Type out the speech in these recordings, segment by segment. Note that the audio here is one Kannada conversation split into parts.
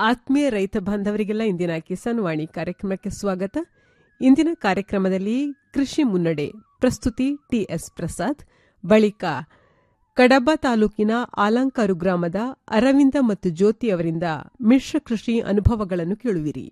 ಆತ್ಮೀಯ ರೈತ ಬಾಂಧವರಿಗೆಲ್ಲ ಇಂದಿನ ಕಿಸಾನ್ ವಾಣಿ ಕಾರ್ಯಕ್ರಮಕ್ಕೆ ಸ್ವಾಗತ ಇಂದಿನ ಕಾರ್ಯಕ್ರಮದಲ್ಲಿ ಕೃಷಿ ಮುನ್ನಡೆ ಪ್ರಸ್ತುತಿ ಟಿಎಸ್ ಪ್ರಸಾದ್ ಬಳಿಕ ಕಡಬ ತಾಲೂಕಿನ ಆಲಂಕಾರು ಗ್ರಾಮದ ಅರವಿಂದ ಮತ್ತು ಜ್ಯೋತಿ ಅವರಿಂದ ಮಿಶ್ರ ಕೃಷಿ ಅನುಭವಗಳನ್ನು ಕೇಳುವಿರಿ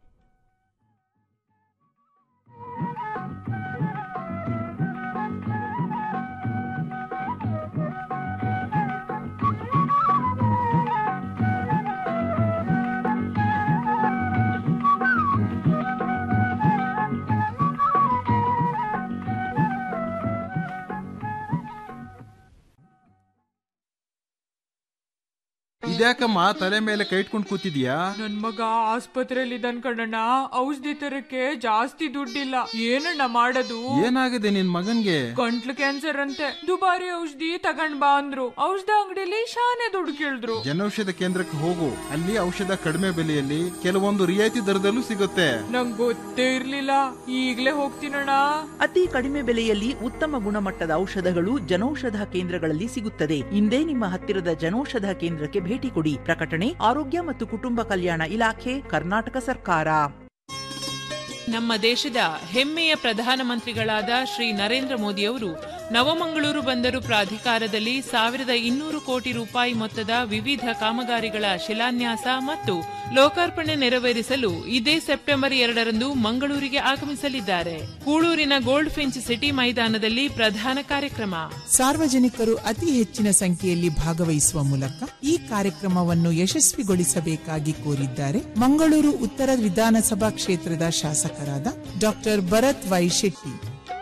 ಇದ್ಯಾಕಮ್ಮ ತಲೆ ಮೇಲೆ ಕೈ ಇಟ್ಕೊಂಡು ಕೂತಿದ್ಯಾ ನನ್ ಮಗ ಆಸ್ಪತ್ರೆಯಲ್ಲಿ ಇದ್ದಾನ್ ಕಣಣ್ಣ ಔಷಧಿ ತರಕ್ಕೆ ಜಾಸ್ತಿ ದುಡ್ಡಿಲ್ಲ ಏನಣ್ಣ ಮಾಡೋದು ಏನಾಗಿದೆ ನಿನ್ ಮಗನ್ಗೆ ಗಂಟ್ಲು ಕ್ಯಾನ್ಸರ್ ಅಂತೆ ದುಬಾರಿ ಔಷಧಿ ತಗೊಂಡ್ ಬಾ ಅಂದ್ರು ಔಷಧ ಅಂಗಡಿಲಿ ಶಾನೆ ದುಡ್ಡು ಕೇಳಿದ್ರು ಜನೌಷಧ ಕೇಂದ್ರಕ್ಕೆ ಹೋಗು ಅಲ್ಲಿ ಔಷಧ ಕಡಿಮೆ ಬೆಲೆಯಲ್ಲಿ ಕೆಲವೊಂದು ರಿಯಾಯಿತಿ ದರದಲ್ಲೂ ಸಿಗುತ್ತೆ ನಂಗ್ ಗೊತ್ತೇ ಇರ್ಲಿಲ್ಲ ಈಗ್ಲೇ ಹೋಗ್ತೀನಣ್ಣ ಅತಿ ಕಡಿಮೆ ಬೆಲೆಯಲ್ಲಿ ಉತ್ತಮ ಗುಣಮಟ್ಟದ ಔಷಧಗಳು ಜನೌಷಧ ಕೇಂದ್ರಗಳಲ್ಲಿ ಸಿಗುತ್ತದೆ ಇಂದೇ ನಿಮ್ಮ ಹತ್ತಿರದ ಜನೌಷಧ ಕೇಂದ್ರಕ್ಕೆ ಭೇಟಿ ಕೊಡಿ ಪ್ರಕಟಣೆ ಆರೋಗ್ಯ ಮತ್ತು ಕುಟುಂಬ ಕಲ್ಯಾಣ ಇಲಾಖೆ ಕರ್ನಾಟಕ ಸರ್ಕಾರ ನಮ್ಮ ದೇಶದ ಹೆಮ್ಮೆಯ ಪ್ರಧಾನಮಂತ್ರಿಗಳಾದ ಶ್ರೀ ನರೇಂದ್ರ ಮೋದಿಯವರು ನವಮಂಗಳೂರು ಬಂದರು ಪ್ರಾಧಿಕಾರದಲ್ಲಿ ಸಾವಿರದ ಇನ್ನೂರು ಕೋಟಿ ರೂಪಾಯಿ ಮೊತ್ತದ ವಿವಿಧ ಕಾಮಗಾರಿಗಳ ಶಿಲಾನ್ಯಾಸ ಮತ್ತು ಲೋಕಾರ್ಪಣೆ ನೆರವೇರಿಸಲು ಇದೇ ಸೆಪ್ಟೆಂಬರ್ ಎರಡರಂದು ಮಂಗಳೂರಿಗೆ ಆಗಮಿಸಲಿದ್ದಾರೆ ಕೂಳೂರಿನ ಗೋಲ್ಡ್ ಫಿಂಚ್ ಸಿಟಿ ಮೈದಾನದಲ್ಲಿ ಪ್ರಧಾನ ಕಾರ್ಯಕ್ರಮ ಸಾರ್ವಜನಿಕರು ಅತಿ ಹೆಚ್ಚಿನ ಸಂಖ್ಯೆಯಲ್ಲಿ ಭಾಗವಹಿಸುವ ಮೂಲಕ ಈ ಕಾರ್ಯಕ್ರಮವನ್ನು ಯಶಸ್ವಿಗೊಳಿಸಬೇಕಾಗಿ ಕೋರಿದ್ದಾರೆ ಮಂಗಳೂರು ಉತ್ತರ ವಿಧಾನಸಭಾ ಕ್ಷೇತ್ರದ ಶಾಸಕರಾದ ಡಾಕ್ಟರ್ ಭರತ್ ವೈ ಶೆಟ್ಟಿ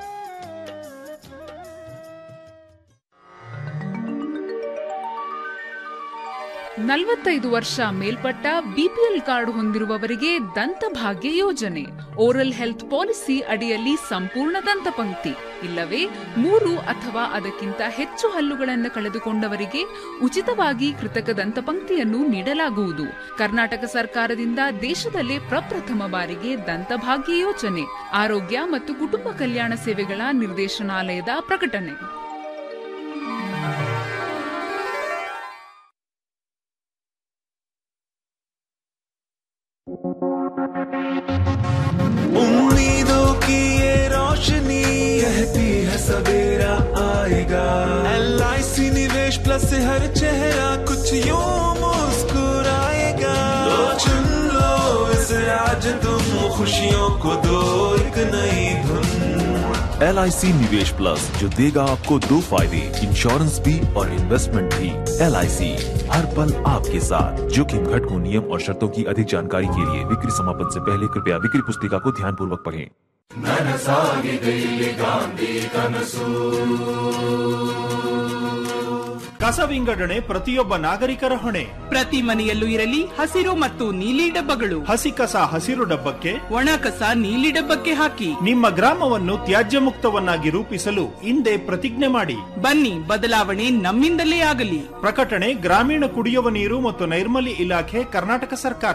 ನಲವತ್ತೈದು ವರ್ಷ ಮೇಲ್ಪಟ್ಟ ಬಿಪಿಎಲ್ ಕಾರ್ಡ್ ಹೊಂದಿರುವವರಿಗೆ ದಂತಭಾಗ್ಯ ಯೋಜನೆ ಓರಲ್ ಹೆಲ್ತ್ ಪಾಲಿಸಿ ಅಡಿಯಲ್ಲಿ ಸಂಪೂರ್ಣ ದಂತಪಂಕ್ತಿ ಇಲ್ಲವೇ ಮೂರು ಅಥವಾ ಅದಕ್ಕಿಂತ ಹೆಚ್ಚು ಹಲ್ಲುಗಳನ್ನು ಕಳೆದುಕೊಂಡವರಿಗೆ ಉಚಿತವಾಗಿ ಕೃತಕ ದಂತಪಂಕ್ತಿಯನ್ನು ನೀಡಲಾಗುವುದು ಕರ್ನಾಟಕ ಸರ್ಕಾರದಿಂದ ದೇಶದಲ್ಲೇ ಪ್ರಪ್ರಥಮ ಬಾರಿಗೆ ದಂತಭಾಗ್ಯ ಯೋಜನೆ ಆರೋಗ್ಯ ಮತ್ತು ಕುಟುಂಬ ಕಲ್ಯಾಣ ಸೇವೆಗಳ ನಿರ್ದೇಶನಾಲಯದ ಪ್ರಕಟಣೆ उम्मीदों की ये रोशनी कहती है सवेरा आएगा एल आई सी निवेश प्लस से हर चेहरा कुछ यूं मुस्कुराएगा लो चुन लो इसे आज तुम खुशियों को दो एक नई धुन एल आई सी निवेश प्लस जो देगा आपको दो फायदे इंश्योरेंस भी और इन्वेस्टमेंट भी एल आई सी हर पल आपके साथ जोखिम घटकों नियम और शर्तों की अधिक जानकारी के लिए बिक्री समापन से पहले कृपया बिक्री पुस्तिका को ध्यान पूर्वक पढ़ें ಕಸ ವಿಂಗಡಣೆ ಪ್ರತಿಯೊಬ್ಬ ನಾಗರಿಕರ ಹೊಣೆ ಪ್ರತಿ ಮನೆಯಲ್ಲೂ ಇರಲಿ ಹಸಿರು ಮತ್ತು ನೀಲಿ ಡಬ್ಬಗಳು ಹಸಿ ಕಸ ಹಸಿರು ಡಬ್ಬಕ್ಕೆ ಒಣ ಕಸ ನೀಲಿ ಡಬ್ಬಕ್ಕೆ ಹಾಕಿ ನಿಮ್ಮ ಗ್ರಾಮವನ್ನು ತ್ಯಾಜ್ಯ ಮುಕ್ತವನ್ನಾಗಿ ರೂಪಿಸಲು ಹಿಂದೆ ಪ್ರತಿಜ್ಞೆ ಮಾಡಿ ಬನ್ನಿ ಬದಲಾವಣೆ ನಮ್ಮಿಂದಲೇ ಆಗಲಿ ಪ್ರಕಟಣೆ ಗ್ರಾಮೀಣ ಕುಡಿಯುವ ನೀರು ಮತ್ತು ನೈರ್ಮಲ್ಯ ಇಲಾಖೆ ಕರ್ನಾಟಕ ಸರ್ಕಾರ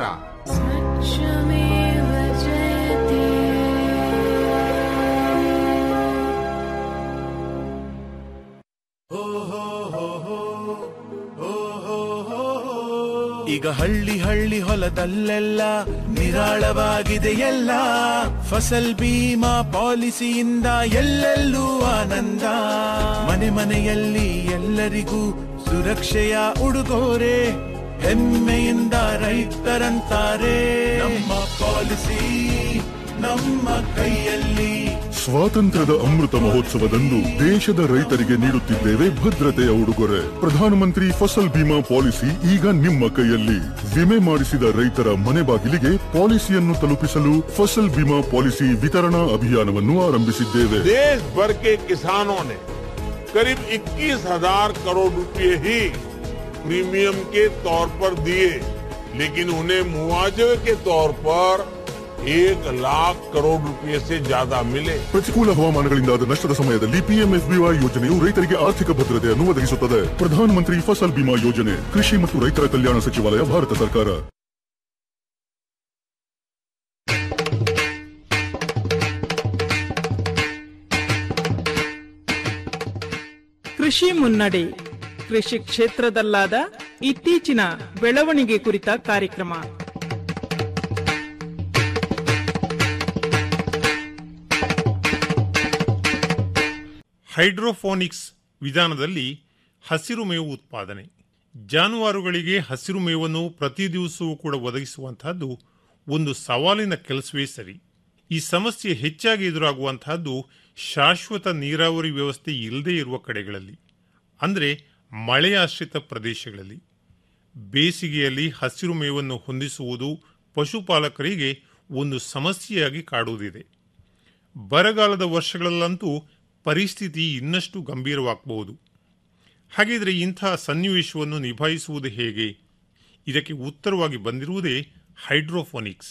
ಈಗ ಹಳ್ಳಿ ಹಳ್ಳಿ ಹೊಲದಲ್ಲೆಲ್ಲ ನಿರಾಳವಾಗಿದೆ ಎಲ್ಲ ಫಸಲ್ ಬೀಮಾ ಪಾಲಿಸಿಯಿಂದ ಎಲ್ಲೆಲ್ಲೂ ಆನಂದ ಮನೆ ಮನೆಯಲ್ಲಿ ಎಲ್ಲರಿಗೂ ಸುರಕ್ಷೆಯ ಉಡುಗೊರೆ ಹೆಮ್ಮೆಯಿಂದ ರೈತರಂತಾರೆ ನಮ್ಮ ಪಾಲಿಸಿ ನಮ್ಮ ಕೈಯಲ್ಲಿ ಸ್ವಾತಂತ್ರ್ಯದ ಅಮೃತ ಮಹೋತ್ಸವದಂದು ದೇಶದ ರೈತರಿಗೆ ನೀಡುತ್ತಿದ್ದೇವೆ ಭದ್ರತೆಯ ಉಡುಗೊರೆ ಪ್ರಧಾನಮಂತ್ರಿ ಫಸಲ್ ಬಿಮಾ ಪಾಲಿಸಿ ಈಗ ನಿಮ್ಮ ಕೈಯಲ್ಲಿ ವಿಮೆ ಮಾಡಿಸಿದ ರೈತರ ಮನೆ ಬಾಗಿಲಿಗೆ ಪಾಲಿಸಿಯನ್ನು ತಲುಪಿಸಲು ಫಸಲ್ ಬಿಮಾ ಪಾಲಿಸಿ ವಿತರಣಾ ಅಭಿಯಾನವನ್ನು ಆರಂಭಿಸಿದ್ದೇವೆ देश भर के किसानों ने करीब 21 हजार करोड़ रुपए ही प्रीमियम के तौर पर दिए लेकिन उन्हें मुआवजे के तौर पर एक लाख करोड़ रुपए से ज्यादा मिले ಪ್ರತಿಕೂಲ ಹವಾಮಾನಗಳಿಂದಾದ ನಷ್ಟದ ಸಮಯದಲ್ಲಿ ಪಿಎಂಎಫ್ಬಿವೈ ಯೋಜನೆಯು ರೈತರಿಗೆ ಆರ್ಥಿಕ ಭದ್ರತೆಯನ್ನು ಒದಗಿಸುತ್ತದೆ ಪ್ರಧಾನಮಂತ್ರಿ ಫಸಲ್ ಬಿಮಾ ಯೋಜನೆ ಕೃಷಿ ಮತ್ತು ರೈತರ ಕಲ್ಯಾಣ ಸಚಿವಾಲಯ ಭಾರತ ಸರ್ಕಾರ ಕೃಷಿ ಮುನ್ನಡೆ ಕೃಷಿ ಕ್ಷೇತ್ರದಲ್ಲಾದ ಇತ್ತೀಚಿನ ಬೆಳವಣಿಗೆ ಕುರಿತ ಕಾರ್ಯಕ್ರಮ ಹೈಡ್ರೋಫೋನಿಕ್ಸ್ ವಿಧಾನದಲ್ಲಿ ಹಸಿರು ಮೇವು ಉತ್ಪಾದನೆ ಜಾನುವಾರುಗಳಿಗೆ ಹಸಿರು ಮೇವನ್ನು ಪ್ರತಿ ದಿವಸವೂ ಕೂಡ ಒದಗಿಸುವಂತಹದ್ದು ಒಂದು ಸವಾಲಿನ ಕೆಲಸವೇ ಸರಿ ಈ ಸಮಸ್ಯೆ ಹೆಚ್ಚಾಗಿ ಎದುರಾಗುವಂತಹದ್ದು ಶಾಶ್ವತ ನೀರಾವರಿ ವ್ಯವಸ್ಥೆ ಇಲ್ಲದೇ ಇರುವ ಕಡೆಗಳಲ್ಲಿ ಅಂದರೆ ಮಳೆಯಾಶ್ರಿತ ಪ್ರದೇಶಗಳಲ್ಲಿ ಬೇಸಿಗೆಯಲ್ಲಿ ಹಸಿರು ಮೇವನ್ನು ಹೊಂದಿಸುವುದು ಪಶುಪಾಲಕರಿಗೆ ಒಂದು ಸಮಸ್ಯೆಯಾಗಿ ಕಾಡುವುದಿದೆ ಬರಗಾಲದ ವರ್ಷಗಳಲ್ಲಂತೂ ಪರಿಸ್ಥಿತಿ ಇನ್ನಷ್ಟು ಗಂಭೀರವಾಗಬಹುದು ಹಾಗಿದ್ರೆ ಇಂತಹ ಸನ್ನಿವೇಶವನ್ನು ನಿಭಾಯಿಸುವುದು ಹೇಗೆ ಇದಕ್ಕೆ ಉತ್ತರವಾಗಿ ಬಂದಿರುವುದೇ ಹೈಡ್ರೋಫೋನಿಕ್ಸ್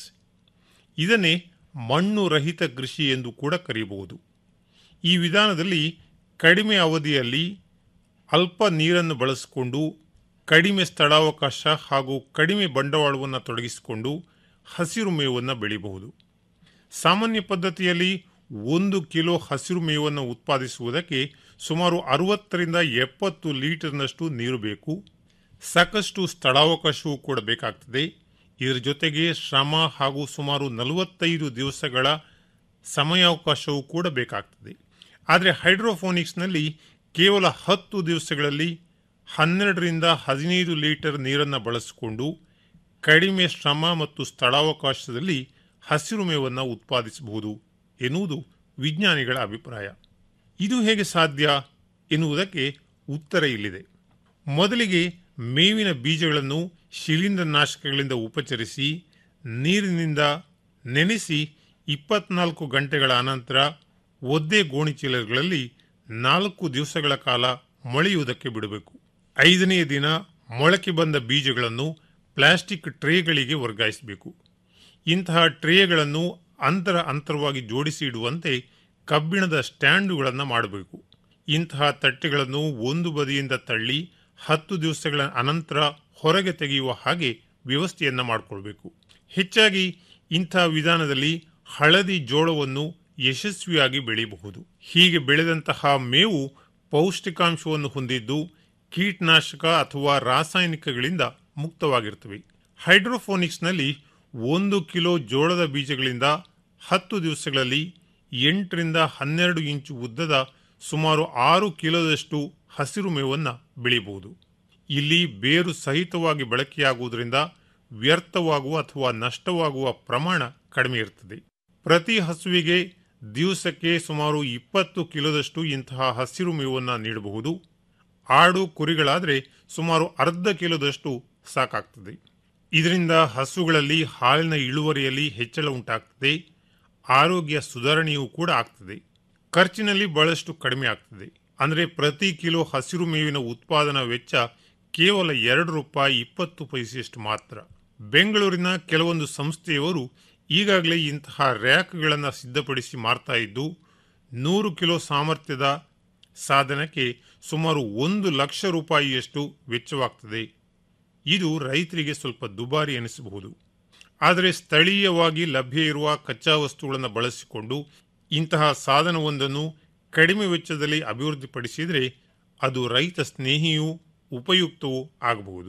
ಇದನ್ನೇ ಮಣ್ಣು ರಹಿತ ಕೃಷಿ ಎಂದು ಕೂಡ ಕರೆಯಬಹುದು ಈ ವಿಧಾನದಲ್ಲಿ ಕಡಿಮೆ ಅವಧಿಯಲ್ಲಿ ಅಲ್ಪ ನೀರನ್ನು ಬಳಸಿಕೊಂಡು ಕಡಿಮೆ ಸ್ಥಳಾವಕಾಶ ಹಾಗೂ ಕಡಿಮೆ ಬಂಡವಾಳವನ್ನು ತೊಡಗಿಸಿಕೊಂಡು ಹಸಿರು ಮೇವನ್ನು ಬೆಳೆಯಬಹುದು ಸಾಮಾನ್ಯ ಪದ್ಧತಿಯಲ್ಲಿ ಒಂದು ಕಿಲೋ ಹಸಿರು ಮೇವನ್ನು ಉತ್ಪಾದಿಸುವುದಕ್ಕೆ ಸುಮಾರು ಅರವತ್ತರಿಂದ ಎಪ್ಪತ್ತು ಲೀಟರ್ನಷ್ಟು ನೀರು ಬೇಕು ಸಾಕಷ್ಟು ಸ್ಥಳಾವಕಾಶವೂ ಕೂಡ ಬೇಕಾಗ್ತದೆ ಇದರ ಜೊತೆಗೆ ಶ್ರಮ ಹಾಗೂ ಸುಮಾರು ನಲವತ್ತೈದು ದಿವಸಗಳ ಸಮಯಾವಕಾಶವೂ ಕೂಡ ಬೇಕಾಗ್ತದೆ ಆದರೆ ಹೈಡ್ರೋಫೋನಿಕ್ಸ್ನಲ್ಲಿ ಕೇವಲ ಹತ್ತು ದಿವಸಗಳಲ್ಲಿ ಹನ್ನೆರಡರಿಂದ ಹದಿನೈದು ಲೀಟರ್ ನೀರನ್ನು ಬಳಸಿಕೊಂಡು ಕಡಿಮೆ ಶ್ರಮ ಮತ್ತು ಸ್ಥಳಾವಕಾಶದಲ್ಲಿ ಹಸಿರು ಮೇವನ್ನು ಉತ್ಪಾದಿಸಬಹುದು ಎನ್ನುವುದು ವಿಜ್ಞಾನಿಗಳ ಅಭಿಪ್ರಾಯ ಇದು ಹೇಗೆ ಸಾಧ್ಯ ಎನ್ನುವುದಕ್ಕೆ ಉತ್ತರ ಇಲ್ಲಿದೆ ಮೊದಲಿಗೆ ಮೇವಿನ ಬೀಜಗಳನ್ನು ಶಿಲೀಂಧ್ರನಾಶಕಗಳಿಂದ ಉಪಚರಿಸಿ ನೀರಿನಿಂದ ನೆನೆಸಿ ಇಪ್ಪತ್ನಾಲ್ಕು ಗಂಟೆಗಳ ಅನಂತರ ಒದ್ದೆ ಗೋಣಿಚೀಲಗಳಲ್ಲಿ ನಾಲ್ಕು ದಿವಸಗಳ ಕಾಲ ಮೊಳೆಯುವುದಕ್ಕೆ ಬಿಡಬೇಕು ಐದನೆಯ ದಿನ ಮೊಳಕೆ ಬಂದ ಬೀಜಗಳನ್ನು ಪ್ಲಾಸ್ಟಿಕ್ ಟ್ರೇಗಳಿಗೆ ವರ್ಗಾಯಿಸಬೇಕು ಇಂತಹ ಟ್ರೇಗಳನ್ನು ಅಂತರ ಅಂತರವಾಗಿ ಜೋಡಿಸಿ ಇಡುವಂತೆ ಕಬ್ಬಿಣದ ಸ್ಟ್ಯಾಂಡುಗಳನ್ನು ಮಾಡಬೇಕು ಇಂತಹ ತಟ್ಟೆಗಳನ್ನು ಒಂದು ಬದಿಯಿಂದ ತಳ್ಳಿ ಹತ್ತು ದಿವಸಗಳ ಅನಂತರ ಹೊರಗೆ ತೆಗೆಯುವ ಹಾಗೆ ವ್ಯವಸ್ಥೆಯನ್ನು ಮಾಡಿಕೊಳ್ಬೇಕು ಹೆಚ್ಚಾಗಿ ಇಂಥ ವಿಧಾನದಲ್ಲಿ ಹಳದಿ ಜೋಳವನ್ನು ಯಶಸ್ವಿಯಾಗಿ ಬೆಳೆಯಬಹುದು ಹೀಗೆ ಬೆಳೆದಂತಹ ಮೇವು ಪೌಷ್ಟಿಕಾಂಶವನ್ನು ಹೊಂದಿದ್ದು ಕೀಟನಾಶಕ ಅಥವಾ ರಾಸಾಯನಿಕಗಳಿಂದ ಮುಕ್ತವಾಗಿರ್ತವೆ ಹೈಡ್ರೋಫೋನಿಕ್ಸ್ನಲ್ಲಿ ಒಂದು ಕಿಲೋ ಜೋಳದ ಬೀಜಗಳಿಂದ ಹತ್ತು ದಿವಸಗಳಲ್ಲಿ ಎಂಟರಿಂದ ಹನ್ನೆರಡು ಇಂಚು ಉದ್ದದ ಸುಮಾರು ಆರು ಕಿಲೋದಷ್ಟು ಹಸಿರು ಮೇವನ್ನು ಬೆಳೆಯಬಹುದು ಇಲ್ಲಿ ಬೇರು ಸಹಿತವಾಗಿ ಬಳಕೆಯಾಗುವುದರಿಂದ ವ್ಯರ್ಥವಾಗುವ ಅಥವಾ ನಷ್ಟವಾಗುವ ಪ್ರಮಾಣ ಕಡಿಮೆ ಇರುತ್ತದೆ ಪ್ರತಿ ಹಸುವಿಗೆ ದಿವಸಕ್ಕೆ ಸುಮಾರು ಇಪ್ಪತ್ತು ಕಿಲೋದಷ್ಟು ಇಂತಹ ಹಸಿರು ಮೇವನ್ನು ನೀಡಬಹುದು ಆಡು ಕುರಿಗಳಾದರೆ ಸುಮಾರು ಅರ್ಧ ಕಿಲೋದಷ್ಟು ಸಾಕಾಗ್ತದೆ ಇದರಿಂದ ಹಸುಗಳಲ್ಲಿ ಹಾಲಿನ ಇಳುವರಿಯಲ್ಲಿ ಹೆಚ್ಚಳ ಉಂಟಾಗ್ತದೆ ಆರೋಗ್ಯ ಸುಧಾರಣೆಯೂ ಕೂಡ ಆಗ್ತದೆ ಖರ್ಚಿನಲ್ಲಿ ಬಹಳಷ್ಟು ಕಡಿಮೆ ಆಗ್ತದೆ ಅಂದರೆ ಪ್ರತಿ ಕಿಲೋ ಹಸಿರು ಮೇವಿನ ಉತ್ಪಾದನಾ ವೆಚ್ಚ ಕೇವಲ ಎರಡು ರೂಪಾಯಿ ಇಪ್ಪತ್ತು ಪೈಸೆಯಷ್ಟು ಮಾತ್ರ ಬೆಂಗಳೂರಿನ ಕೆಲವೊಂದು ಸಂಸ್ಥೆಯವರು ಈಗಾಗಲೇ ಇಂತಹ ರ್ಯಾಕ್ಗಳನ್ನು ಸಿದ್ಧಪಡಿಸಿ ಮಾರ್ತಾ ಇದ್ದು ನೂರು ಕಿಲೋ ಸಾಮರ್ಥ್ಯದ ಸಾಧನಕ್ಕೆ ಸುಮಾರು ಒಂದು ಲಕ್ಷ ರೂಪಾಯಿಯಷ್ಟು ವೆಚ್ಚವಾಗ್ತದೆ ಇದು ರೈತರಿಗೆ ಸ್ವಲ್ಪ ದುಬಾರಿ ಎನಿಸಬಹುದು ಆದರೆ ಸ್ಥಳೀಯವಾಗಿ ಲಭ್ಯ ಇರುವ ಕಚ್ಚಾ ವಸ್ತುಗಳನ್ನು ಬಳಸಿಕೊಂಡು ಇಂತಹ ಸಾಧನವೊಂದನ್ನು ಕಡಿಮೆ ವೆಚ್ಚದಲ್ಲಿ ಅಭಿವೃದ್ಧಿಪಡಿಸಿದರೆ ಅದು ರೈತ ಸ್ನೇಹಿಯೂ ಉಪಯುಕ್ತವೂ ಆಗಬಹುದು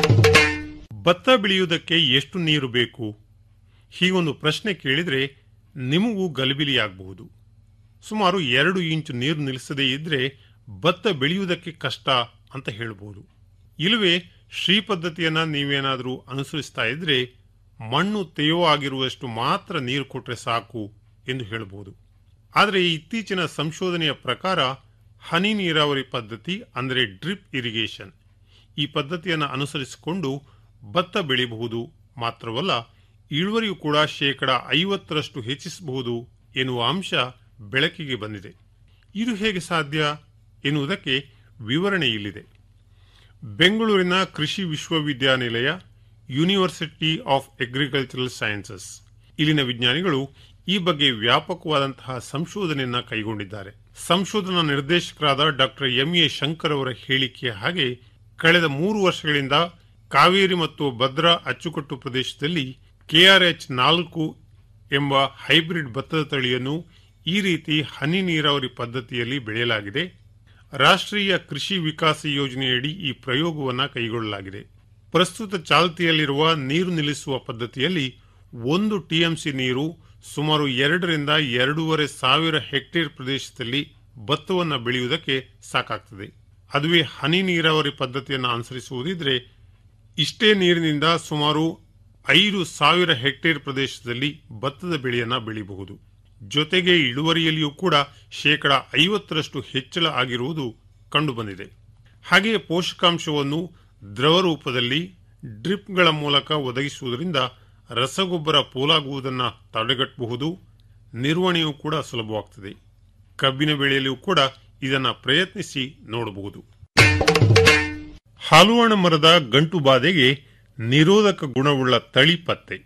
ಭತ್ತ ಬೆಳೆಯುವುದಕ್ಕೆ ಎಷ್ಟು ನೀರು ಬೇಕು ಹೀಗೊಂದು ಪ್ರಶ್ನೆ ಕೇಳಿದರೆ ನಿಮಗೂ ಗಲಿಬಿಲಿಯಾಗಬಹುದು ಸುಮಾರು ಎರಡು ಇಂಚು ನೀರು ನಿಲ್ಲಿಸದೇ ಇದ್ರೆ ಭತ್ತ ಬೆಳೆಯುವುದಕ್ಕೆ ಕಷ್ಟ ಅಂತ ಹೇಳಬಹುದು ಇಲ್ಲವೇ ಶ್ರೀ ಪದ್ಧತಿಯನ್ನ ನೀವೇನಾದರೂ ಅನುಸರಿಸ್ತಾ ಇದ್ರೆ ಮಣ್ಣು ತೇವವಾಗಿರುವಷ್ಟು ಮಾತ್ರ ನೀರು ಕೊಟ್ಟರೆ ಸಾಕು ಎಂದು ಹೇಳಬಹುದು ಆದರೆ ಇತ್ತೀಚಿನ ಸಂಶೋಧನೆಯ ಪ್ರಕಾರ ಹನಿ ನೀರಾವರಿ ಪದ್ಧತಿ ಅಂದರೆ ಡ್ರಿಪ್ ಇರಿಗೇಷನ್ ಈ ಪದ್ಧತಿಯನ್ನು ಅನುಸರಿಸಿಕೊಂಡು ಭತ್ತ ಬೆಳೆಯಬಹುದು ಮಾತ್ರವಲ್ಲ ಇಳುವರಿಯು ಕೂಡ ಶೇಕಡ ಐವತ್ತರಷ್ಟು ಹೆಚ್ಚಿಸಬಹುದು ಎನ್ನುವ ಅಂಶ ಬೆಳಕಿಗೆ ಬಂದಿದೆ ಇದು ಹೇಗೆ ಸಾಧ್ಯ ಎನ್ನುವುದಕ್ಕೆ ವಿವರಣೆ ಇಲ್ಲಿದೆ ಬೆಂಗಳೂರಿನ ಕೃಷಿ ವಿಶ್ವವಿದ್ಯಾನಿಲಯ ಯೂನಿವರ್ಸಿಟಿ ಆಫ್ ಅಗ್ರಿಕಲ್ಚರಲ್ ಸೈನ್ಸಸ್ ಇಲ್ಲಿನ ವಿಜ್ಞಾನಿಗಳು ಈ ಬಗ್ಗೆ ವ್ಯಾಪಕವಾದಂತಹ ಸಂಶೋಧನೆಯನ್ನ ಕೈಗೊಂಡಿದ್ದಾರೆ ಸಂಶೋಧನಾ ನಿರ್ದೇಶಕರಾದ ಡಾಕ್ಟರ್ ಎಂ ಎ ಶಂಕರ್ ಅವರ ಹೇಳಿಕೆಯ ಹಾಗೆ ಕಳೆದ ಮೂರು ವರ್ಷಗಳಿಂದ ಕಾವೇರಿ ಮತ್ತು ಭದ್ರಾ ಅಚ್ಚುಕಟ್ಟು ಪ್ರದೇಶದಲ್ಲಿ ಕೆಆರ್ಎಚ್ ನಾಲ್ಕು ಎಂಬ ಹೈಬ್ರಿಡ್ ಭತ್ತದ ತಳಿಯನ್ನು ಈ ರೀತಿ ಹನಿ ನೀರಾವರಿ ಪದ್ಧತಿಯಲ್ಲಿ ಬೆಳೆಯಲಾಗಿದೆ ರಾಷ್ಟ್ರೀಯ ಕೃಷಿ ವಿಕಾಸ ಯೋಜನೆಯಡಿ ಈ ಪ್ರಯೋಗವನ್ನು ಕೈಗೊಳ್ಳಲಾಗಿದೆ ಪ್ರಸ್ತುತ ಚಾಲ್ತಿಯಲ್ಲಿರುವ ನೀರು ನಿಲ್ಲಿಸುವ ಪದ್ಧತಿಯಲ್ಲಿ ಒಂದು ಟಿಎಂಸಿ ನೀರು ಸುಮಾರು ಎರಡರಿಂದ ಎರಡೂವರೆ ಸಾವಿರ ಹೆಕ್ಟೇರ್ ಪ್ರದೇಶದಲ್ಲಿ ಭತ್ತವನ್ನು ಬೆಳೆಯುವುದಕ್ಕೆ ಸಾಕಾಗ್ತದೆ ಅದುವೇ ಹನಿ ನೀರಾವರಿ ಪದ್ಧತಿಯನ್ನು ಅನುಸರಿಸುವುದಿದ್ರೆ ಇಷ್ಟೇ ನೀರಿನಿಂದ ಸುಮಾರು ಐದು ಸಾವಿರ ಹೆಕ್ಟೇರ್ ಪ್ರದೇಶದಲ್ಲಿ ಭತ್ತದ ಬೆಳೆಯನ್ನ ಬೆಳೆಯಬಹುದು ಜೊತೆಗೆ ಇಳುವರಿಯಲ್ಲಿಯೂ ಕೂಡ ಶೇಕಡ ಐವತ್ತರಷ್ಟು ಹೆಚ್ಚಳ ಆಗಿರುವುದು ಕಂಡುಬಂದಿದೆ ಹಾಗೆಯೇ ಪೋಷಕಾಂಶವನ್ನು ದ್ರವ ರೂಪದಲ್ಲಿ ಡ್ರಿಪ್ಗಳ ಮೂಲಕ ಒದಗಿಸುವುದರಿಂದ ರಸಗೊಬ್ಬರ ಪೋಲಾಗುವುದನ್ನು ತಡೆಗಟ್ಟಬಹುದು ನಿರ್ವಹಣೆಯೂ ಕೂಡ ಸುಲಭವಾಗ್ತದೆ ಕಬ್ಬಿನ ಬೆಳೆಯಲ್ಲಿಯೂ ಕೂಡ ಇದನ್ನು ಪ್ರಯತ್ನಿಸಿ ನೋಡಬಹುದು ಹಾಲುವಾಣ ಮರದ ಗಂಟು ಬಾಧೆಗೆ ನಿರೋಧಕ ಗುಣವುಳ್ಳ ತಳಿ ಪತ್ತೆ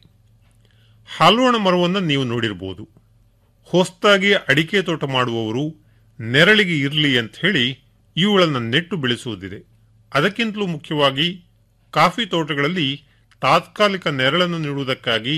ಹಾಲುವಾಣ ಮರವನ್ನು ನೀವು ನೋಡಿರಬಹುದು ಹೊಸದಾಗಿ ಅಡಿಕೆ ತೋಟ ಮಾಡುವವರು ನೆರಳಿಗೆ ಇರಲಿ ಅಂತ ಹೇಳಿ ಇವುಗಳನ್ನು ನೆಟ್ಟು ಬೆಳೆಸುವುದಿದೆ ಅದಕ್ಕಿಂತಲೂ ಮುಖ್ಯವಾಗಿ ಕಾಫಿ ತೋಟಗಳಲ್ಲಿ ತಾತ್ಕಾಲಿಕ ನೆರಳನ್ನು ನೀಡುವುದಕ್ಕಾಗಿ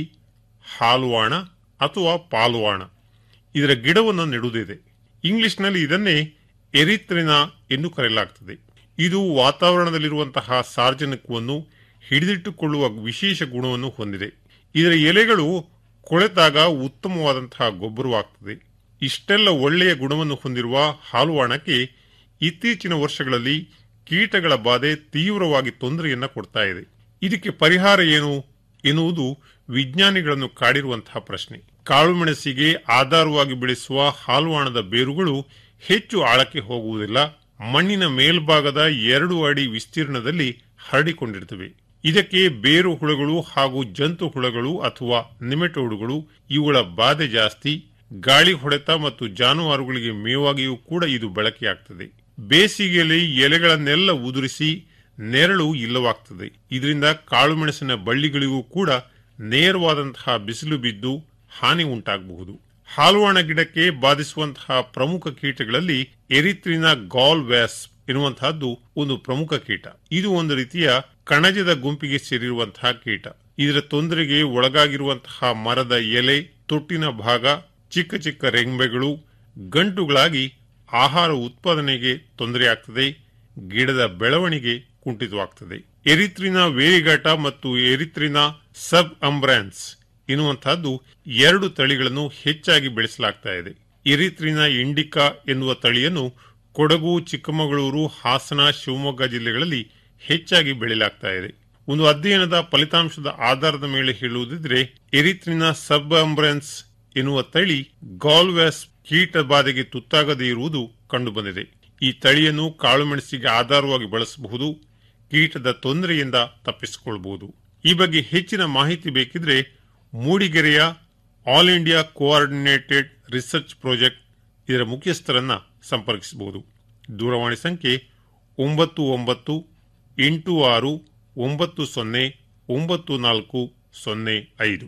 ಹಾಲುವಾಣ ಅಥವಾ ಪಾಲುವಾಣ ಇದರ ಗಿಡವನ್ನು ನೆಡುವುದಿದೆ ಇಂಗ್ಲಿಷ್ನಲ್ಲಿ ಇದನ್ನೇ ಎರಿತ್ರಿನಾ ಎಂದು ಕರೆಯಲಾಗುತ್ತದೆ ಇದು ವಾತಾವರಣದಲ್ಲಿರುವಂತಹ ಸಾರ್ವಜನಿಕವನ್ನು ಹಿಡಿದಿಟ್ಟುಕೊಳ್ಳುವ ವಿಶೇಷ ಗುಣವನ್ನು ಹೊಂದಿದೆ ಇದರ ಎಲೆಗಳು ಕೊಳೆತಾಗ ಉತ್ತಮವಾದಂತಹ ಗೊಬ್ಬರವಾಗುತ್ತದೆ ಇಷ್ಟೆಲ್ಲ ಒಳ್ಳೆಯ ಗುಣವನ್ನು ಹೊಂದಿರುವ ಹಾಲುವಾಣಕ್ಕೆ ಇತ್ತೀಚಿನ ವರ್ಷಗಳಲ್ಲಿ ಕೀಟಗಳ ಬಾಧೆ ತೀವ್ರವಾಗಿ ತೊಂದರೆಯನ್ನ ಕೊಡ್ತಾ ಇದೆ ಇದಕ್ಕೆ ಪರಿಹಾರ ಏನು ಎನ್ನುವುದು ವಿಜ್ಞಾನಿಗಳನ್ನು ಕಾಡಿರುವಂತಹ ಪ್ರಶ್ನೆ ಕಾಳುಮೆಣಸಿಗೆ ಆಧಾರವಾಗಿ ಬೆಳೆಸುವ ಹಾಲುವಾಣದ ಬೇರುಗಳು ಹೆಚ್ಚು ಆಳಕ್ಕೆ ಹೋಗುವುದಿಲ್ಲ ಮಣ್ಣಿನ ಮೇಲ್ಭಾಗದ ಎರಡು ಅಡಿ ವಿಸ್ತೀರ್ಣದಲ್ಲಿ ಹರಡಿಕೊಂಡಿರುತ್ತವೆ ಇದಕ್ಕೆ ಬೇರು ಹುಳುಗಳು ಹಾಗೂ ಜಂತು ಹುಳುಗಳು ಅಥವಾ ನಿಮೆಟೋಡುಗಳು ಇವುಗಳ ಬಾಧೆ ಜಾಸ್ತಿ ಗಾಳಿ ಹೊಡೆತ ಮತ್ತು ಜಾನುವಾರುಗಳಿಗೆ ಮೇವಾಗಿಯೂ ಕೂಡ ಇದು ಬಳಕೆಯಾಗ್ತದೆ ಬೇಸಿಗೆಯಲ್ಲಿ ಎಲೆಗಳನ್ನೆಲ್ಲ ಉದುರಿಸಿ ನೆರಳು ಇಲ್ಲವಾಗ್ತದೆ ಇದರಿಂದ ಕಾಳುಮೆಣಸಿನ ಬಳ್ಳಿಗಳಿಗೂ ಕೂಡ ನೇರವಾದಂತಹ ಬಿಸಿಲು ಬಿದ್ದು ಹಾನಿ ಉಂಟಾಗಬಹುದು ಹಾಲುವಾಣ ಗಿಡಕ್ಕೆ ಬಾಧಿಸುವಂತಹ ಪ್ರಮುಖ ಕೀಟಗಳಲ್ಲಿ ಎರಿತ್ರಿನ ಗಾಲ್ ವ್ಯಾಸ್ ಎನ್ನುವಂತಹದ್ದು ಒಂದು ಪ್ರಮುಖ ಕೀಟ ಇದು ಒಂದು ರೀತಿಯ ಕಣಜದ ಗುಂಪಿಗೆ ಸೇರಿರುವಂತಹ ಕೀಟ ಇದರ ತೊಂದರೆಗೆ ಒಳಗಾಗಿರುವಂತಹ ಮರದ ಎಲೆ ತೊಟ್ಟಿನ ಭಾಗ ಚಿಕ್ಕ ಚಿಕ್ಕ ರೆಂಬೆಗಳು ಗಂಟುಗಳಾಗಿ ಆಹಾರ ಉತ್ಪಾದನೆಗೆ ತೊಂದರೆಯಾಗ್ತದೆ ಗಿಡದ ಬೆಳವಣಿಗೆ ಕುಂಠಿತವಾಗ್ತದೆ ಎರಿತ್ರಿನ ವೇರಿಗಾಟ ಮತ್ತು ಎರಿತ್ರಿನ ಸಬ್ ಅಂಬ್ರಾನ್ಸ್ ಎನ್ನುವಂತಹದ್ದು ಎರಡು ತಳಿಗಳನ್ನು ಹೆಚ್ಚಾಗಿ ಬೆಳೆಸಲಾಗ್ತಾ ಇದೆ ಎರಿತ್ರಿನ ಇಂಡಿಕಾ ಎನ್ನುವ ತಳಿಯನ್ನು ಕೊಡಗು ಚಿಕ್ಕಮಗಳೂರು ಹಾಸನ ಶಿವಮೊಗ್ಗ ಜಿಲ್ಲೆಗಳಲ್ಲಿ ಹೆಚ್ಚಾಗಿ ಬೆಳೆಯಲಾಗ್ತಾ ಇದೆ ಒಂದು ಅಧ್ಯಯನದ ಫಲಿತಾಂಶದ ಆಧಾರದ ಮೇಲೆ ಹೇಳುವುದಿದ್ರೆ ಎರಿತ್ರಿನ ಸಬ್ ಅಂಬ್ರೆನ್ಸ್ ಎನ್ನುವ ತಳಿ ಗಾಲ್ವ್ಯಾಸ್ ಕೀಟ ಬಾಧೆಗೆ ತುತ್ತಾಗದೇ ಇರುವುದು ಕಂಡುಬಂದಿದೆ ಈ ತಳಿಯನ್ನು ಕಾಳುಮೆಣಸಿಗೆ ಆಧಾರವಾಗಿ ಬಳಸಬಹುದು ಕೀಟದ ತೊಂದರೆಯಿಂದ ತಪ್ಪಿಸಿಕೊಳ್ಳಬಹುದು ಈ ಬಗ್ಗೆ ಹೆಚ್ಚಿನ ಮಾಹಿತಿ ಬೇಕಿದ್ರೆ ಮೂಡಿಗೆರೆಯ all India coordinated research project ಇದರ ಮುಖ್ಯಸ್ಥರನ್ನ ಸಂಪರ್ಕಿಸಬಹುದು ದೂರವಾಣಿ ಸಂಖ್ಯೆ ಒಂಬತ್ತು ಒಂಬತ್ತು ಎಂಟು ಆರು ಒಂಬತ್ತು ಸೊನ್ನೆ ಒಂಬತ್ತು ನಾಲ್ಕು ಸೊನ್ನೆ ಐದು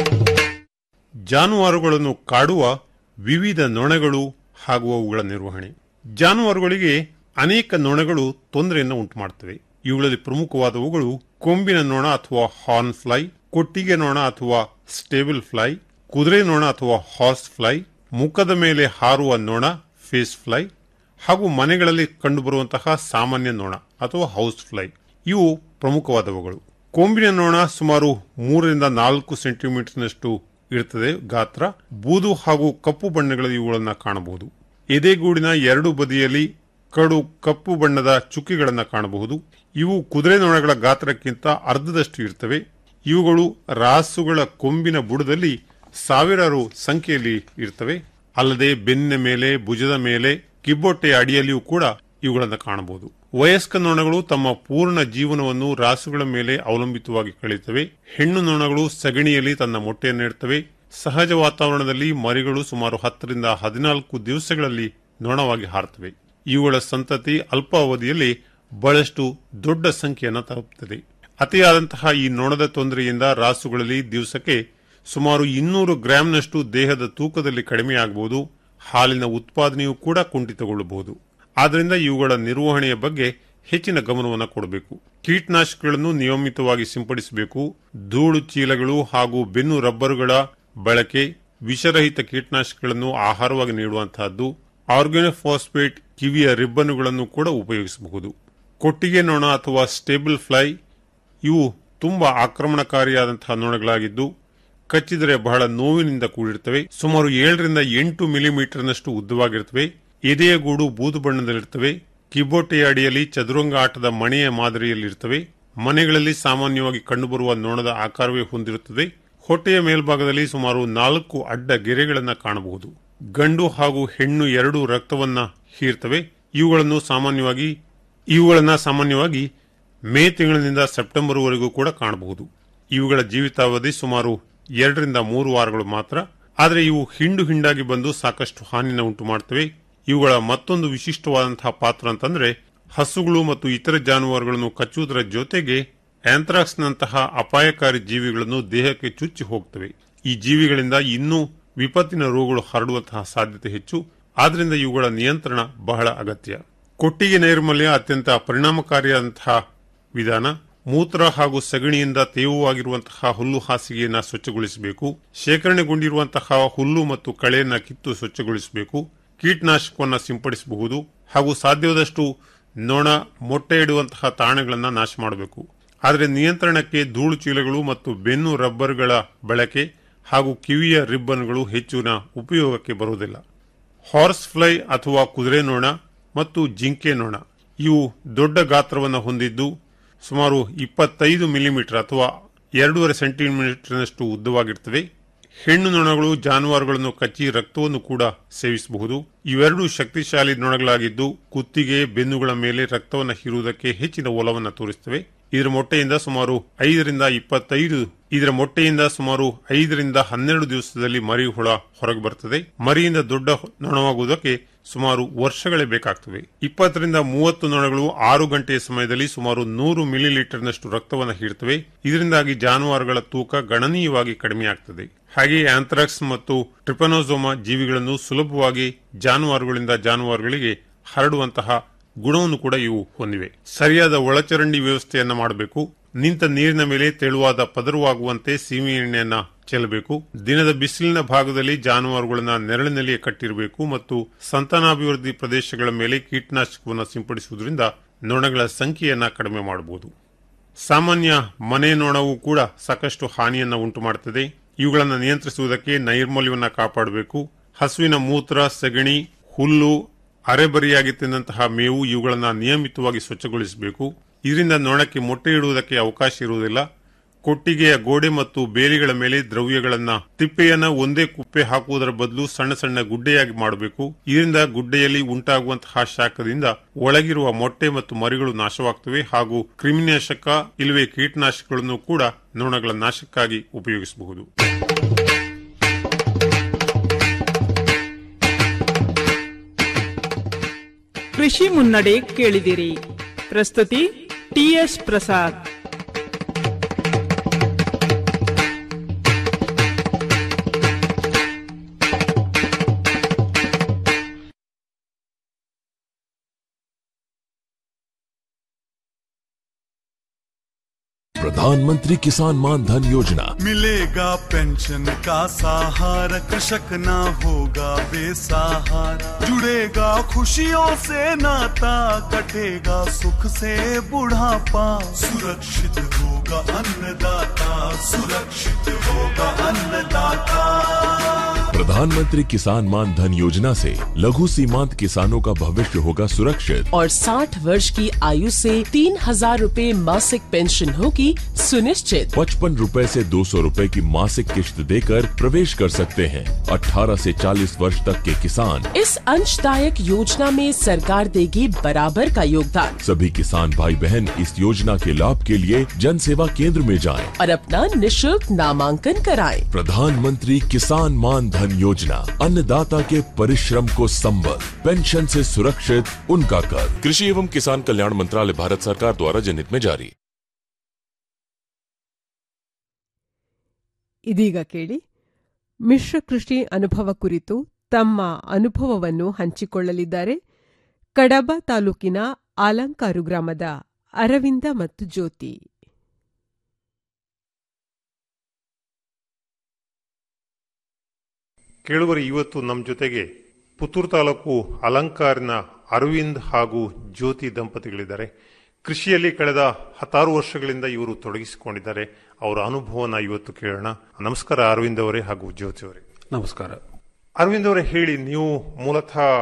ಜಾನುವಾರುಗಳನ್ನು ಕಾಡುವ ವಿವಿಧ ನೊಣಗಳು ಹಾಗೂ ಅವುಗಳ ನಿರ್ವಹಣೆ ಜಾನುವಾರುಗಳಿಗೆ ಅನೇಕ ನೊಣಗಳು ತೊಂದರೆಯನ್ನು ಉಂಟು ಮಾಡುತ್ತವೆ ಇವುಗಳಲ್ಲಿ ಪ್ರಮುಖವಾದವುಗಳು ಕೊಂಬಿನ ನೊಣ ಅಥವಾ ಹಾರ್ನ್ ಫ್ಲೈ ಕೊಟ್ಟಿಗೆ ನೊಣ ಅಥವಾ ಸ್ಟೇಬಲ್ ಫ್ಲೈ ಕುದುರೆ ನೊಣ ಅಥವಾ ಹಾರ್ಸ್ ಫ್ಲೈ ಮುಖದ ಮೇಲೆ ಹಾರುವ ನೊಣ ಫೇಸ್ ಫ್ಲೈ ಹಾಗೂ ಮನೆಗಳಲ್ಲಿ ಕಂಡುಬರುವಂತಹ ಸಾಮಾನ್ಯ ನೊಣ ಅಥವಾ ಹೌಸ್ ಫ್ಲೈ ಇವು ಪ್ರಮುಖವಾದವುಗಳು ಕೊಂಬಿನ ನೊಣ ಸುಮಾರು ಮೂರರಿಂದ ನಾಲ್ಕು ಸೆಂಟಿಮೀಟರ್ನಷ್ಟು ಇರುತ್ತದೆ ಗಾತ್ರ ಬೂದು ಹಾಗೂ ಕಪ್ಪು ಬಣ್ಣಗಳಲ್ಲಿ ಇವುಗಳನ್ನು ಕಾಣಬಹುದು ಎದೆಗೂಡಿನ ಎರಡು ಬದಿಯಲ್ಲಿ ಕಡು ಕಪ್ಪು ಬಣ್ಣದ ಚುಕ್ಕಿಗಳನ್ನು ಕಾಣಬಹುದು ಇವು ಕುದುರೆ ನೊಣಗಳ ಗಾತ್ರಕ್ಕಿಂತ ಅರ್ಧದಷ್ಟು ಇರ್ತವೆ ಇವುಗಳು ರಾಸುಗಳ ಕೊಂಬಿನ ಬುಡದಲ್ಲಿ ಸಾವಿರಾರು ಸಂಖ್ಯೆಯಲ್ಲಿ ಇರ್ತವೆ ಅಲ್ಲದೆ ಬೆನ್ನಿನ ಮೇಲೆ ಭುಜದ ಮೇಲೆ ಕಿಬ್ಬೊಟ್ಟೆಯ ಅಡಿಯಲ್ಲಿಯೂ ಕೂಡ ಇವುಗಳನ್ನು ಕಾಣಬಹುದು ವಯಸ್ಕ ನೊಣಗಳು ತಮ್ಮ ಪೂರ್ಣ ಜೀವನವನ್ನು ರಾಸುಗಳ ಮೇಲೆ ಅವಲಂಬಿತವಾಗಿ ಕಳೆಯುತ್ತವೆ ಹೆಣ್ಣು ನೊಣಗಳು ಸಗಣಿಯಲ್ಲಿ ತನ್ನ ಮೊಟ್ಟೆಯನ್ನು ಇಡ್ತವೆ ಸಹಜ ವಾತಾವರಣದಲ್ಲಿ ಮರಿಗಳು ಸುಮಾರು ಹತ್ತರಿಂದ ಹದಿನಾಲ್ಕು ದಿವಸಗಳಲ್ಲಿ ನೊಣವಾಗಿ ಹಾರುತ್ತವೆ ಇವುಗಳ ಸಂತತಿ ಅಲ್ಪಾವಧಿಯಲ್ಲಿ ಬಹಳಷ್ಟು ದೊಡ್ಡ ಸಂಖ್ಯೆಯನ್ನು ತಲುಪುತ್ತದೆ ಅತಿಯಾದಂತಹ ಈ ನೊಣದ ತೊಂದರೆಯಿಂದ ರಾಸುಗಳಲ್ಲಿ ದಿವಸಕ್ಕೆ ಸುಮಾರು ಇನ್ನೂರು ಗ್ರಾಂನಷ್ಟು ದೇಹದ ತೂಕದಲ್ಲಿ ಕಡಿಮೆಯಾಗಬಹುದು ಹಾಲಿನ ಉತ್ಪಾದನೆಯೂ ಕೂಡ ಕುಂಠಿತಗೊಳ್ಳಬಹುದು ಆದ್ದರಿಂದ ಇವುಗಳ ನಿರ್ವಹಣೆಯ ಬಗ್ಗೆ ಹೆಚ್ಚಿನ ಗಮನವನ್ನು ಕೊಡಬೇಕು ಕೀಟನಾಶಕಗಳನ್ನು ನಿಯಮಿತವಾಗಿ ಸಿಂಪಡಿಸಬೇಕು ಧೂಳು ಚೀಲಗಳು ಹಾಗೂ ಬೆನ್ನು ರಬ್ಬರುಗಳ ಬಳಕೆ ವಿಷರಹಿತ ಕೀಟನಾಶಕಗಳನ್ನು ಆಹಾರವಾಗಿ ನೀಡುವಂತಹದ್ದು ಆರ್ಗ್ಯಾನೋಫಾಸ್ಫೇಟ್ ಕಿವಿಯ ರಿಬ್ಬನ್ನುಗಳನ್ನು ಕೂಡ ಉಪಯೋಗಿಸಬಹುದು ಕೊಟ್ಟಿಗೆ ನೊಣ ಅಥವಾ ಸ್ಟೇಬಲ್ ಫ್ಲೈ ಇವು ತುಂಬಾ ಆಕ್ರಮಣಕಾರಿಯಾದಂತಹ ನೊಣಗಳಾಗಿದ್ದು ಕಚ್ಚಿದರೆ ಬಹಳ ನೋವಿನಿಂದ ಕೂಡಿರುತ್ತವೆ ಸುಮಾರು ಏಳರಿಂದ ಎಂಟು ಮಿಲಿಮೀಟರ್ನಷ್ಟು ಉದ್ದವಾಗಿರುತ್ತವೆ ಎದೆಯ ಗೂಡು ಬೂದು ಬಣ್ಣದಲ್ಲಿರ್ತವೆ ಕಿಬೋಟೆಯ ಅಡಿಯಲ್ಲಿ ಚದುರಂಗ ಆಟದ ಮಣೆಯ ಮಾದರಿಯಲ್ಲಿರ್ತವೆ ಮನೆಗಳಲ್ಲಿ ಸಾಮಾನ್ಯವಾಗಿ ಕಂಡುಬರುವ ನೊಣದ ಆಕಾರವೇ ಹೊಂದಿರುತ್ತದೆ ಹೊಟ್ಟೆಯ ಮೇಲ್ಭಾಗದಲ್ಲಿ ಸುಮಾರು ನಾಲ್ಕು ಅಡ್ಡ ಗೆರೆಗಳನ್ನು ಕಾಣಬಹುದು ಗಂಡು ಹಾಗೂ ಹೆಣ್ಣು ಎರಡೂ ರಕ್ತವನ್ನ ಹೀರ್ತವೆ ಇವುಗಳನ್ನು ಸಾಮಾನ್ಯವಾಗಿ ಇವುಗಳನ್ನ ಸಾಮಾನ್ಯವಾಗಿ ಮೇ ತಿಂಗಳಿನಿಂದ ಸೆಪ್ಟೆಂಬರ್ವರೆಗೂ ಕೂಡ ಕಾಣಬಹುದು ಇವುಗಳ ಜೀವಿತಾವಧಿ ಸುಮಾರು ಎರಡರಿಂದ ಮೂರು ವಾರಗಳು ಮಾತ್ರ ಆದರೆ ಇವು ಹಿಂಡು ಹಿಂಡಾಗಿ ಬಂದು ಸಾಕಷ್ಟು ಹಾನಿನ ಉಂಟು ಮಾಡ್ತವೆ ಇವುಗಳ ಮತ್ತೊಂದು ವಿಶಿಷ್ಟವಾದಂತಹ ಪಾತ್ರ ಅಂತಂದ್ರೆ ಹಸುಗಳು ಮತ್ತು ಇತರ ಜಾನುವಾರುಗಳನ್ನು ಕಚ್ಚುವುದರ ಜೊತೆಗೆ ಆಂಥ್ರಾಕ್ಸ್ನಂತಹ ಅಪಾಯಕಾರಿ ಜೀವಿಗಳನ್ನು ದೇಹಕ್ಕೆ ಚುಚ್ಚಿ ಹೋಗ್ತವೆ ಈ ಜೀವಿಗಳಿಂದ ಇನ್ನೂ ವಿಪತ್ತಿನ ರೋಗಗಳು ಹರಡುವಂತಹ ಸಾಧ್ಯತೆ ಹೆಚ್ಚು ಆದ್ರಿಂದ ಇವುಗಳ ನಿಯಂತ್ರಣ ಬಹಳ ಅಗತ್ಯ ಕೊಟ್ಟಿಗೆ ನೈರ್ಮಲ್ಯ ಅತ್ಯಂತ ಪರಿಣಾಮಕಾರಿಯಾದಂತಹ ವಿಧಾನ ಮೂತ್ರ ಹಾಗೂ ಸಗಣಿಯಿಂದ ತೇವವಾಗಿರುವಂತಹ ಹುಲ್ಲು ಹಾಸಿಗೆಯನ್ನ ಸ್ವಚ್ಛಗೊಳಿಸಬೇಕು ಶೇಖರಣೆಗೊಂಡಿರುವಂತಹ ಹುಲ್ಲು ಮತ್ತು ಕಳೆಯನ್ನ ಕಿತ್ತು ಸ್ವಚ್ಛಗೊಳಿಸಬೇಕು ಕೀಟನಾಶಕವನ್ನ ಸಿಂಪಡಿಸಬಹುದು ಹಾಗೂ ಸಾಧ್ಯವಾದಷ್ಟು ನೊಣ ಮೊಟ್ಟೆ ಇಡುವಂತಹ ತಾಣಗಳನ್ನು ನಾಶ ಮಾಡಬೇಕು ಆದರೆ ನಿಯಂತ್ರಣಕ್ಕೆ ಧೂಳು ಚೀಲಗಳು ಮತ್ತು ಬೆನ್ನು ರಬ್ಬರ್ಗಳ ಬಳಕೆ ಹಾಗೂ ಕಿವಿಯ ರಿಬ್ಬನ್ಗಳು ಹೆಚ್ಚಿನ ಉಪಯೋಗಕ್ಕೆ ಬರುವುದಿಲ್ಲ ಹಾರ್ಸ್ ಫ್ಲೈ ಅಥವಾ ಕುದುರೆ ನೊಣ ಮತ್ತು ಜಿಂಕೆ ನೊಣ ಇವು ದೊಡ್ಡ ಗಾತ್ರವನ್ನು ಹೊಂದಿದ್ದು ಸುಮಾರು ಇಪ್ಪತ್ತೈದು ಮಿಲಿಮೀಟರ್ ಅಥವಾ ಎರಡೂವರೆ ಸೆಂಟಿಮೀಟರ್ನಷ್ಟು ಉದ್ದವಾಗಿರ್ತವೆ ಹೆಣ್ಣು ನೊಣಗಳು ಜಾನುವಾರುಗಳನ್ನು ಕಚ್ಚಿ ರಕ್ತವನ್ನು ಕೂಡ ಸೇವಿಸಬಹುದು ಇವೆರಡೂ ಶಕ್ತಿಶಾಲಿ ನೊಣಗಳಾಗಿದ್ದು ಕುತ್ತಿಗೆ ಬೆನ್ನುಗಳ ಮೇಲೆ ರಕ್ತವನ್ನು ಹೀರುವುದಕ್ಕೆ ಹೆಚ್ಚಿನ ಒಲವನ್ನು ತೋರಿಸುತ್ತವೆ ಇದರ ಮೊಟ್ಟೆಯಿಂದ ಸುಮಾರು ಐದರಿಂದ ಇಪ್ಪತ್ತೈದು ಇದರ ಮೊಟ್ಟೆಯಿಂದ ಸುಮಾರು ಐದರಿಂದ ಹನ್ನೆರಡು ದಿವಸದಲ್ಲಿ ಮರಿ ಹುಳ ಹೊರಗೆ ಬರುತ್ತದೆ ಮರಿಯಿಂದ ದೊಡ್ಡ ನೊಣವಾಗುವುದಕ್ಕೆ ಸುಮಾರು ವರ್ಷಗಳೇ ಬೇಕಾಗ್ತವೆ ಇಪ್ಪತ್ತರಿಂದ ಮೂವತ್ತು ನೊಣಗಳು ಆರು ಗಂಟೆಯ ಸಮಯದಲ್ಲಿ ಸುಮಾರು ನೂರು ಮಿಲಿ ಲೀಟರ್ನಷ್ಟು ರಕ್ತವನ್ನು ಹೀರ್ತವೆ ಇದರಿಂದಾಗಿ ಜಾನುವಾರುಗಳ ತೂಕ ಗಣನೀಯವಾಗಿ ಕಡಿಮೆಯಾಗ್ತದೆ ಹಾಗೆಯೇ ಆಂಥ್ರಾಕ್ಸ್ ಮತ್ತು ಟ್ರಿಪನೋಸೋಮಾ ಜೀವಿಗಳನ್ನು ಸುಲಭವಾಗಿ ಜಾನುವಾರುಗಳಿಂದ ಜಾನುವಾರುಗಳಿಗೆ ಹರಡುವಂತಹ ಗುಣವನ್ನು ಕೂಡ ಇವು ಹೊಂದಿವೆ ಸರಿಯಾದ ಒಳಚರಂಡಿ ವ್ಯವಸ್ಥೆಯನ್ನ ಮಾಡಬೇಕು ನಿಂತ ನೀರಿನ ಮೇಲೆ ತೆಳುವಾದ ಪದರವಾಗುವಂತೆ ಸೀಮೆ ಎಣ್ಣೆಯನ್ನ ಚೆಲ್ಲಬೇಕು ದಿನದ ಬಿಸಿಲಿನ ಭಾಗದಲ್ಲಿ ಜಾನುವಾರುಗಳನ್ನ ನೆರಳಿನಲ್ಲಿಯೇ ಕಟ್ಟಿರಬೇಕು ಮತ್ತು ಸಂತಾನಾಭಿವೃದ್ಧಿ ಪ್ರದೇಶಗಳ ಮೇಲೆ ಕೀಟನಾಶಕವನ್ನು ಸಿಂಪಡಿಸುವುದರಿಂದ ನೊಣಗಳ ಸಂಖ್ಯೆಯನ್ನ ಕಡಿಮೆ ಮಾಡಬಹುದು ಸಾಮಾನ್ಯ ಮನೆ ನೊಣವು ಕೂಡ ಸಾಕಷ್ಟು ಹಾನಿಯನ್ನ ಉಂಟು ಮಾಡುತ್ತದೆ ಇವುಗಳನ್ನು ನಿಯಂತ್ರಿಸುವುದಕ್ಕೆ ನೈರ್ಮಲ್ಯವನ್ನ ಕಾಪಾಡಬೇಕು ಹಸುವಿನ ಮೂತ್ರ ಸಗಣಿ ಹುಲ್ಲು ಅರೆಬರಿಯಾಗಿ ತಿಂದಂತಹ ಮೇವು ಇವುಗಳನ್ನು ನಿಯಮಿತವಾಗಿ ಸ್ವಚ್ಛಗೊಳಿಸಬೇಕು ಇದರಿಂದ ನೊಣಕ್ಕೆ ಮೊಟ್ಟೆ ಇಡುವುದಕ್ಕೆ ಅವಕಾಶ ಇರುವುದಿಲ್ಲ ಕೊಟ್ಟಿಗೆಯ ಗೋಡೆ ಮತ್ತು ಬೇಲಿಗಳ ಮೇಲೆ ದ್ರವ್ಯಗಳನ್ನ ತಿಪ್ಪೆಯನ್ನ ಒಂದೇ ಕುಪ್ಪೆ ಹಾಕುವುದರ ಬದಲು ಸಣ್ಣ ಸಣ್ಣ ಗುಡ್ಡೆಯಾಗಿ ಮಾಡಬೇಕು ಇದರಿಂದ ಗುಡ್ಡೆಯಲ್ಲಿ ಉಂಟಾಗುವಂತಹ ಶಾಖದಿಂದ ಒಳಗಿರುವ ಮೊಟ್ಟೆ ಮತ್ತು ಮರಿಗಳು ನಾಶವಾಗ್ತವೆ ಹಾಗೂ ಕ್ರಿಮಿನಾಶಕ ಇಲ್ಲವೇ ಕೀಟನಾಶಕಗಳನ್ನು ಕೂಡ ನೊಣಗಳ ನಾಶಕ್ಕಾಗಿ ಉಪಯೋಗಿಸಬಹುದು ಕೃಷಿ ಮುನ್ನಡೆ ಕೇಳಿದಿರಿ ಪ್ರಸ್ತುತಿ ಟಿಎಸ್ ಪ್ರಸಾದ್ प्रधानमंत्री किसान मान धन योजना मिलेगा पेंशन का सहारा कृषक ना होगा बेसहारा जुड़ेगा खुशियों से नाता कटेगा सुख से बुढ़ापा सुरक्षित होगा अन्नदाता सुरक्षित होगा अन्नदाता प्रधानमंत्री किसान मान धन योजना से लघु सीमांत किसानों का भविष्य होगा सुरक्षित और 60 वर्ष की आयु से तीन हजार रूपए मासिक पेंशन होगी सुनिश्चित पचपन रूपए से दो सौ रूपए की मासिक किश्त देकर प्रवेश कर सकते हैं 18 से 40 वर्ष तक के किसान इस अंशदायक योजना में सरकार देगी बराबर का योगदान सभी किसान भाई बहन इस योजना के लाभ के लिए जन सेवा केंद्र में जाएं। और अपना निशुल्क नामांकन कराएं। प्रधानमंत्री किसान मान धन योजना अन्नदाता के परिश्रम को संबल पेंशन से सुरक्षित उनका कर कृषि एवं किसान कल्याण मंत्रालय भारत सरकार द्वारा जनहित में जारी ಇದೀಗ ಕೇಳಿ ಮಿಶ್ರ ಕೃಷಿ ಅನುಭವ ಕುರಿತು ತಮ್ಮ ಅನುಭವವನ್ನು ಹಂಚಿಕೊಳ್ಳಲಿದ್ದಾರೆ ಕಡಬ ತಾಲೂಕಿನ ಆಲಂಕಾರು ಗ್ರಾಮದ ಅರವಿಂದ ಮತ್ತು ಜ್ಯೋತಿ ಕೇಳುವರಿ ಇವತ್ತು ನಮ್ಮ ಜೊತೆಗೆ ಪುತ್ತೂರು ತಾಲೂಕು ಅಲಂಕಾರಿನ ಅರವಿಂದ್ ಹಾಗೂ ಜ್ಯೋತಿ ದಂಪತಿಗಳಿದ್ದಾರೆ ಕೃಷಿಯಲ್ಲಿ ಕಳೆದ ಹತ್ತಾರು ವರ್ಷಗಳಿಂದ ಇವರು ತೊಡಗಿಸಿಕೊಂಡಿದ್ದಾರೆ ಅವರ ಅನುಭವನ ಇವತ್ತು ಕೇಳೋಣ ನಮಸ್ಕಾರ ಅರವಿಂದ್ ಅವರೇ ಹಾಗೂ ಜ್ಯೋತಿ ಅವರೇ ನಮಸ್ಕಾರ ಅರವಿಂದ್ ಅವರೇ ಹೇಳಿ ನೀವು ಮೂಲತಃ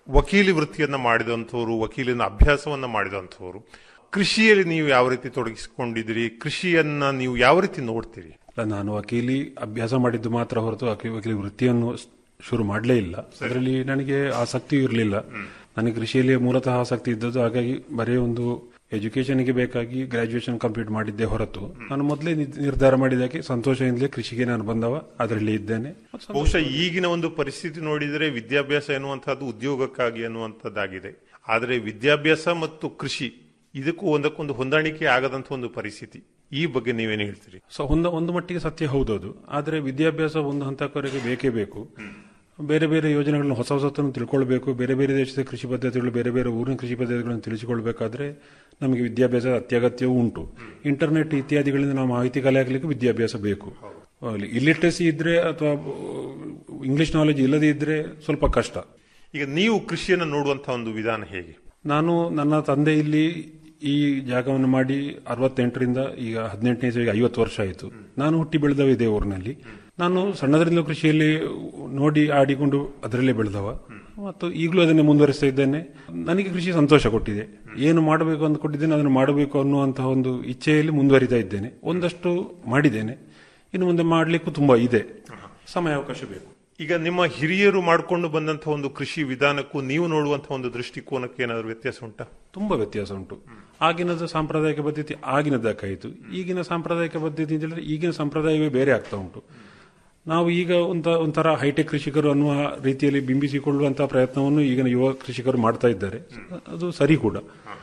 ವಕೀಲಿ ವೃತ್ತಿಯನ್ನ ಮಾಡಿದಂಥವ್ರು ವಕೀಲಿನ ಅಭ್ಯಾಸವನ್ನ ಮಾಡಿದಂಥವ್ರು ಕೃಷಿಯಲ್ಲಿ ನೀವು ಯಾವ ರೀತಿ ತೊಡಗಿಸಿಕೊಂಡಿದ್ದೀರಿ ಕೃಷಿಯನ್ನ ನೀವು ಯಾವ ರೀತಿ ನೋಡ್ತೀರಿ ಅಲ್ಲ, ನಾನು ವಕೀಲಿ ಅಭ್ಯಾಸ ಮಾಡಿದ್ದು ಮಾತ್ರ ಹೊರತು ವಕೀ- ವಕೀಲಿ ವೃತ್ತಿಯನ್ನು ಸ್- ಶುರು ಮಾಡಲೇ ಇಲ್ಲ ಅದರಲ್ಲಿ ನನಗೆ ಆಸಕ್ತಿ ಇರಲಿಲ್ಲ ನನಗೆ ಕೃಷಿಯಲ್ಲಿ ಮೂಲತಃ ಆಸಕ್ತಿ ಇದ್ದದ್ದು ಹಾಗಾಗಿ ಬರೀ ಒಂದು ಎಜುಕೇಶನ್ಗೆ ಬೇಕಾಗಿ ಗ್ರಾಜುಯೇಷನ್ ಕಂಪ್ಲೀಟ್ ಮಾಡಿದ್ದೆ ಹೊರತು ನಾನು ಮೊದಲೇ ನಿರ್- ನಿರ್ಧಾರ ಮಾಡಿದಾಗೆ ಸಂತೋಷದಿಂದಲೇ ಕೃಷಿಗೆ ನಾನು ಬಂದವ ಅದರಲ್ಲಿ ಇದ್ದೇನೆ ಬಹುಶಃ ಈಗಿನ ಒಂದು ಪರಿಸ್ಥಿತಿ ನೋಡಿದರೆ ವಿದ್ಯಾಭ್ಯಾಸ ಎನ್ನುವಂತಹದ್ದು ಉದ್ಯೋಗಕ್ಕಾಗಿ ಅನ್ನುವಂಥದ್ದಾಗಿದೆ ಆದರೆ ವಿದ್ಯಾಭ್ಯಾಸ ಮತ್ತು ಕೃಷಿ ಇದಕ್ಕೂ ಒಂದಕ್ಕೊಂದು ಹೊಂದಾಣಿಕೆ ಆಗದಂತ ಒಂದು ಪರಿಸ್ಥಿತಿ ಈ ಬಗ್ಗೆ ನೀವೇನು ಹೇಳ್ತೀರಿ ಸೊ ಒಂದು ಒಂದು ಮಟ್ಟಿಗೆ ಸತ್ಯ ಹೌದು ಅದು ಆದರೆ ವಿದ್ಯಾಭ್ಯಾಸ ಒಂದು ಹಂತಕ್ಕವರೆಗೆ ಬೇಕೇ ಬೇಕು ಬೇರೆ ಬೇರೆ ಯೋಜನೆಗಳನ್ನು ಹೊಸ ಹೊಸತನ್ನು ತಿಳ್ಕೊಳ್ಬೇಕು ಬೇರೆ ಬೇರೆ ದೇಶದ ಕೃಷಿ ಪದ್ಧತಿಗಳು ಬೇರೆ ಬೇರೆ ಊರಿನ ಕೃಷಿ ಪದ್ಧತಿಗಳನ್ನು ತಿಳಿಸಿಕೊಳ್ಬೇಕಾದ್ರೆ ನಮಗೆ ವಿದ್ಯಾಭ್ಯಾಸ ಅತ್ಯಗತ್ಯವೂ ಉಂಟು ಇಂಟರ್ನೆಟ್ ಇತ್ಯಾದಿಗಳಿಂದ ನಾವು ಮಾಹಿತಿ ಕಲೆ ಹಾಕಲಿಕ್ಕೆ ವಿದ್ಯಾಭ್ಯಾಸ ಬೇಕು ಇಲ್ಲಿಟ್ರಸಿ ಇದ್ರೆ ಅಥವಾ ಇಂಗ್ಲಿಷ್ ನಾಲೆಜ್ ಇಲ್ಲದೇ ಇದ್ರೆ ಸ್ವಲ್ಪ ಕಷ್ಟ ಈಗ ನೀವು ಕೃಷಿಯನ್ನು ನೋಡುವಂತಹ ಒಂದು ವಿಧಾನ ಹೇಗೆ ನಾನು ನನ್ನ ತಂದೆ ಇಲ್ಲಿ ಈ ಜಾಗವನ್ನು ಮಾಡಿ ಅರವತ್ತೆಂಟರಿಂದ ಈಗ ಹದಿನೆಂಟನೇ ಇಸವಿಗೆ ಐವತ್ತು ವರ್ಷ ಆಯಿತು ನಾನು ಹುಟ್ಟಿ ಬೆಳೆದವ ಇದೇ ಊರಿನಲ್ಲಿ ನಾನು ಸಣ್ಣದರಿಂದ ಕೃಷಿಯಲ್ಲಿ ನೋಡಿ ಆಡಿಕೊಂಡು ಅದರಲ್ಲೇ ಬೆಳೆದವ ಮತ್ತು ಈಗಲೂ ಅದನ್ನೇ ಮುಂದುವರಿಸ್ತಾ ಇದ್ದೇನೆ ನನಗೆ ಕೃಷಿ ಸಂತೋಷ ಕೊಟ್ಟಿದೆ ಏನು ಮಾಡಬೇಕು ಅಂದ್ಕೊಂಡಿದ್ದೇನೆ ಅದನ್ನು ಮಾಡಬೇಕು ಅನ್ನುವಂತಹ ಒಂದು ಇಚ್ಛೆಯಲ್ಲಿ ಮುಂದುವರಿತಾ ಇದ್ದೇನೆ ಒಂದಷ್ಟು ಮಾಡಿದ್ದೇನೆ ಇನ್ನು ಮುಂದೆ ಮಾಡಲಿಕ್ಕೂ ತುಂಬಾ ಇದೆ ಸಮಯಾವಕಾಶ ಬೇಕು ಈಗ ನಿಮ್ಮ ಹಿರಿಯರು ಮಾಡಿಕೊಂಡು ಬಂದಂತಹ ಒಂದು ಕೃಷಿ ವಿಧಾನಕ್ಕೂ ನೀವು ನೋಡುವಂತಹ ಒಂದು ದೃಷ್ಟಿಕೋನಕ್ಕೆ ಏನಾದರೂ ವ್ಯತ್ಯಾಸ ಉಂಟಾ ತುಂಬಾ ವ್ಯತ್ಯಾಸ ಉಂಟು ಆಗಿನದು ಸಾಂಪ್ರದಾಯಿಕ ಪದ್ಧತಿ ಆಗಿನದಕ್ಕಾಯಿತು ಈಗಿನ ಸಾಂಪ್ರದಾಯಿಕ ಪದ್ಧತಿ ಅಂತ ಹೇಳಿದ್ರೆ ಈಗಿನ ಸಂಪ್ರದಾಯವೇ ಬೇರೆ ಆಗ್ತಾ ಉಂಟು ನಾವು ಈಗ ಒಂತ ಒಂಥರ ಹೈಟೆಕ್ ಕೃಷಿಕರು ಅನ್ನುವ ರೀತಿಯಲ್ಲಿ ಬಿಂಬಿಸಿಕೊಳ್ಳುವಂತಹ ಪ್ರಯತ್ನವನ್ನು ಈಗಿನ ಯುವ ಕೃಷಿಕರು ಮಾಡ್ತಾ ಇದ್ದಾರೆ ಅದು ಸರಿ ಕೂಡ